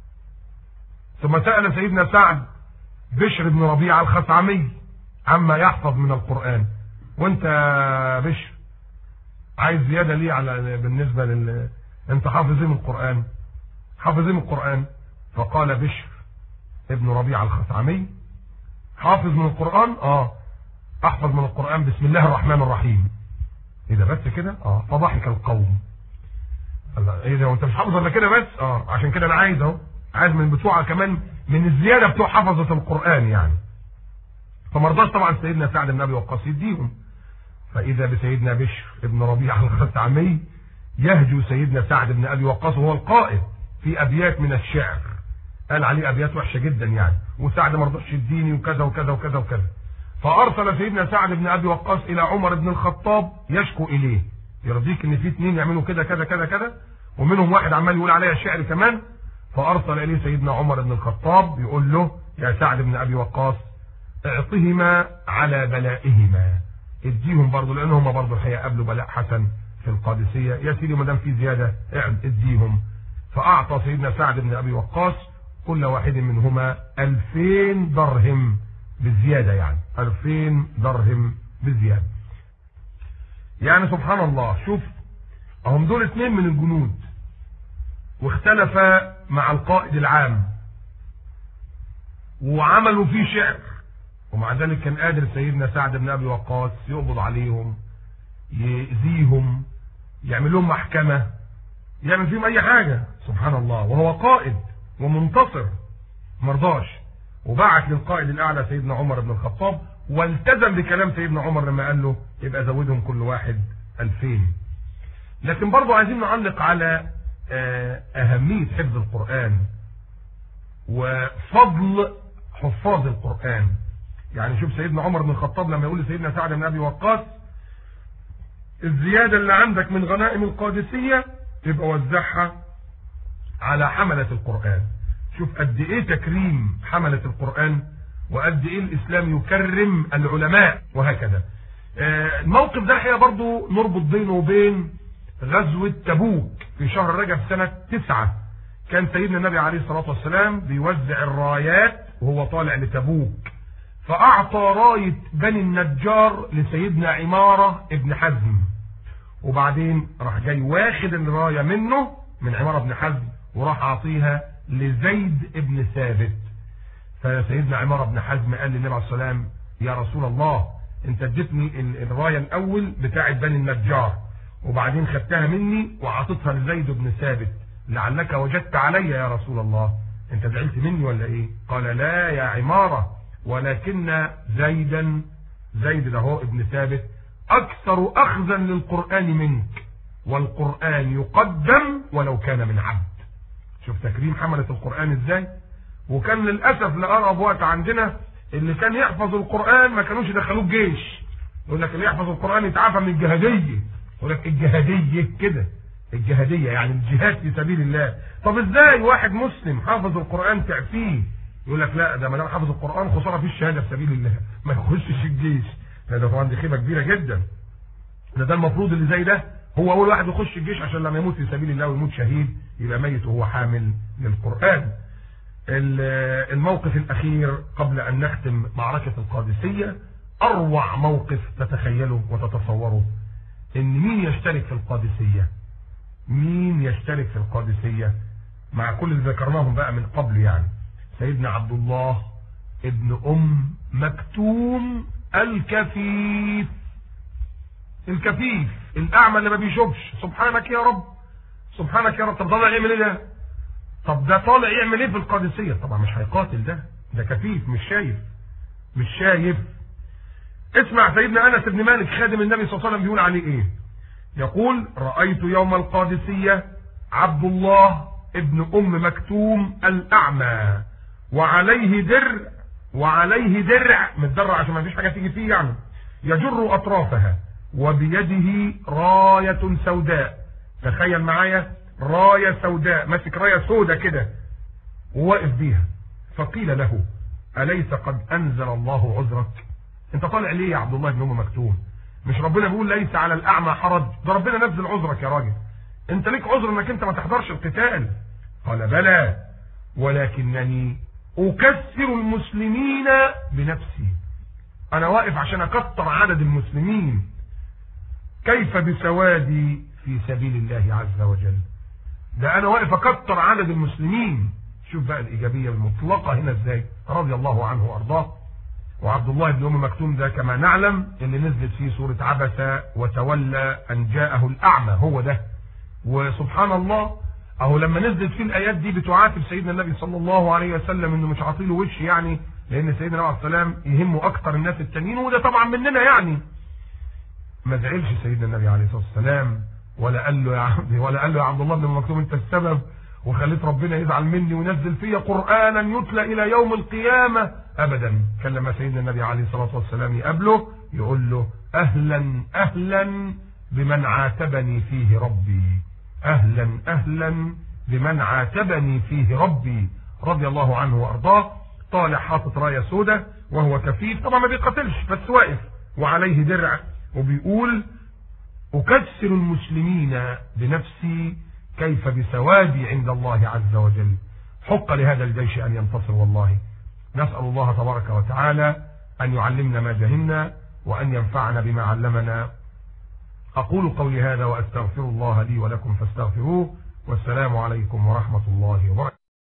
ثم سأل سيدنا سعد بشر بن ربيعة الخثعمي عما يحفظ من القرآن وانت بشر عايز زيادة ليه على بالنسبة لل انت حافظ ايه من القرآن حافظ ايه من القرآن فقال بشر ابن ربيعة الخثعمي حافظ من القرآن اه احفظ من القرآن بسم الله الرحمن الرحيم ايه ده بس كده اه فضحك القوم الله ايه ده وانت مش حافظ الا كده بس اه عشان كده انا عايز اهو عايز من بتوع كمان من الزيادة بتوع حفظة القرآن يعني فما رضاش طبعا سيدنا سعد بن ابي وقاص يديهم فاذا بسيدنا بشر ابن ربيعه الخثعمي يهجو سيدنا سعد بن ابي وقاص وهو القائد في ابيات من الشعر قال عليه ابيات وحشه جدا يعني وسعد ما رضاش يديني وكذا وكذا وكذا وكذا فارسل سيدنا سعد بن ابي وقاص الى عمر بن الخطاب يشكو اليه يرضيك ان في اثنين يعملوا كده كذا كذا كذا ومنهم واحد عمال يقول عليها شعر كمان فارسل اليه سيدنا عمر بن الخطاب يقول له يا سعد بن ابي وقاص اعطهما على بلائهما اديهم برضه لان هم برضه هيقابلوا بلاء حسن في القادسيه يا سيدي ما دام في زياده اديهم فاعطى سيدنا سعد بن ابي وقاص كل واحد منهما 2000 درهم بالزياده يعني 2000 درهم بالزياده يعني سبحان الله شوف هم دول اثنين من الجنود واختلف مع القائد العام وعملوا فيه شعر ومع ذلك كان قادر سيدنا سعد بن ابي وقاص يقبض عليهم يأذيهم يعمل لهم محكمة يعمل فيهم اي حاجة سبحان الله وهو قائد ومنتصر مرضاش وبعت للقائد الاعلى سيدنا عمر بن الخطاب والتزم بكلام سيدنا عمر لما قال له يبقى زودهم كل واحد ألفين لكن برضو عايزين نعلق على أهمية حفظ القرآن وفضل حفاظ القرآن يعني شوف سيدنا عمر بن الخطاب لما يقول لسيدنا سعد بن ابي وقاص الزيادة اللي عندك من غنائم القادسية يبقى وزعها على حملة القرآن شوف قد ايه تكريم حملة القرآن وقد ايه الاسلام يكرم العلماء وهكذا الموقف ده الحقيقة برضو نربط بينه وبين غزوة تبوك في شهر رجب سنة تسعة كان سيدنا النبي عليه الصلاة والسلام بيوزع الرايات وهو طالع لتبوك فأعطى راية بني النجار لسيدنا عمارة ابن حزم وبعدين راح جاي واخد الراية منه من عمارة ابن حزم وراح عطيها لزيد ابن ثابت فسيدنا عمارة ابن حزم قال للنبي عليه الصلاة والسلام يا رسول الله انت اديتني الراية الاول بتاعة بني النجار وبعدين خدتها مني وعطيتها لزيد بن ثابت لعلك وجدت علي يا رسول الله انت زعلت مني ولا ايه قال لا يا عمارة ولكن زيدا زيد ده هو ابن ثابت اكثر اخذا للقرآن منك والقرآن يقدم ولو كان من عبد شوف تكريم حملة القرآن ازاي وكان للأسف لأقرب وقت عندنا اللي كان يحفظ القرآن ما كانوش يدخلوه الجيش يقول لك اللي يحفظ القرآن يتعافى من الجهادية يقول لك الجهادية كده الجهادية يعني الجهاد في سبيل الله طب ازاي واحد مسلم حافظ القرآن تعفيه يقول لك لا ده ما دام حافظ القرآن خسارة في الشهادة في سبيل الله ما يخشش الجيش ده طبعا دي خيبة كبيرة جدا ده ده المفروض اللي زي ده هو اول واحد يخش الجيش عشان لما يموت في سبيل الله ويموت شهيد يبقى ميت وهو حامل للقرآن الموقف الاخير قبل ان نختم معركة القادسية اروع موقف تتخيله وتتصوره ان مين يشترك في القادسية مين يشترك في القادسية مع كل اللي ذكرناهم بقى من قبل يعني سيدنا عبد الله ابن ام مكتوم الكفيف الكفيف الاعمى اللي ما بيشوفش سبحانك يا رب سبحانك يا رب طب طالع يعمل ايه ده طب ده طالع يعمل ايه في القادسيه طبعا مش هيقاتل ده ده كفيف مش شايف مش شايف اسمع سيدنا انس بن مالك خادم النبي صلى الله عليه وسلم بيقول عليه ايه يقول رايت يوم القادسيه عبد الله ابن ام مكتوم الاعمى وعليه درع وعليه درع متدرع عشان ما فيش حاجه تيجي فيه يعني يجر اطرافها وبيده رايه سوداء تخيل معايا رايه سوداء ماسك رايه سوداء كده وواقف بيها فقيل له اليس قد انزل الله عذرك انت طالع ليه يا عبد الله بن ام مكتوم مش ربنا بيقول ليس على الاعمى حرج ده ربنا نزل عذرك يا راجل انت ليك عذر انك انت ما تحضرش القتال قال بلى ولكنني اكسر المسلمين بنفسي انا واقف عشان اكثر عدد المسلمين كيف بسوادي في سبيل الله عز وجل ده انا واقف اكثر عدد المسلمين شوف بقى الايجابيه المطلقه هنا ازاي رضي الله عنه وارضاه وعبد الله بن ام مكتوم ده كما نعلم اللي نزلت فيه سوره عبس وتولى ان جاءه الاعمى هو ده وسبحان الله اهو لما نزلت فيه الايات دي بتعاتب سيدنا النبي صلى الله عليه وسلم انه مش عاطيله وش يعني لان سيدنا عليه السلام يهمه اكتر الناس التانيين وده طبعا مننا يعني ما زعلش سيدنا النبي عليه الصلاه والسلام ولا قال له يا عبد ولا قال له يا عبد الله بن مكتوم انت السبب وخليت ربنا يزعل مني وينزل فيا قرانا يتلى الى يوم القيامه ابدا كان لما سيدنا النبي عليه الصلاه والسلام يقابله يقول له اهلا اهلا بمن عاتبني فيه ربي اهلا اهلا بمن عاتبني فيه ربي رضي الله عنه وارضاه طالع حاطط رايه سودة وهو كفيف طبعا ما بيقاتلش بس واقف وعليه درع وبيقول اكسر المسلمين بنفسي كيف بسوادي عند الله عز وجل حق لهذا الجيش ان ينتصر والله نسال الله تبارك وتعالى ان يعلمنا ما جهلنا وان ينفعنا بما علمنا أقول قولي هذا وأستغفر الله لي ولكم فاستغفروه والسلام عليكم ورحمة الله وبركاته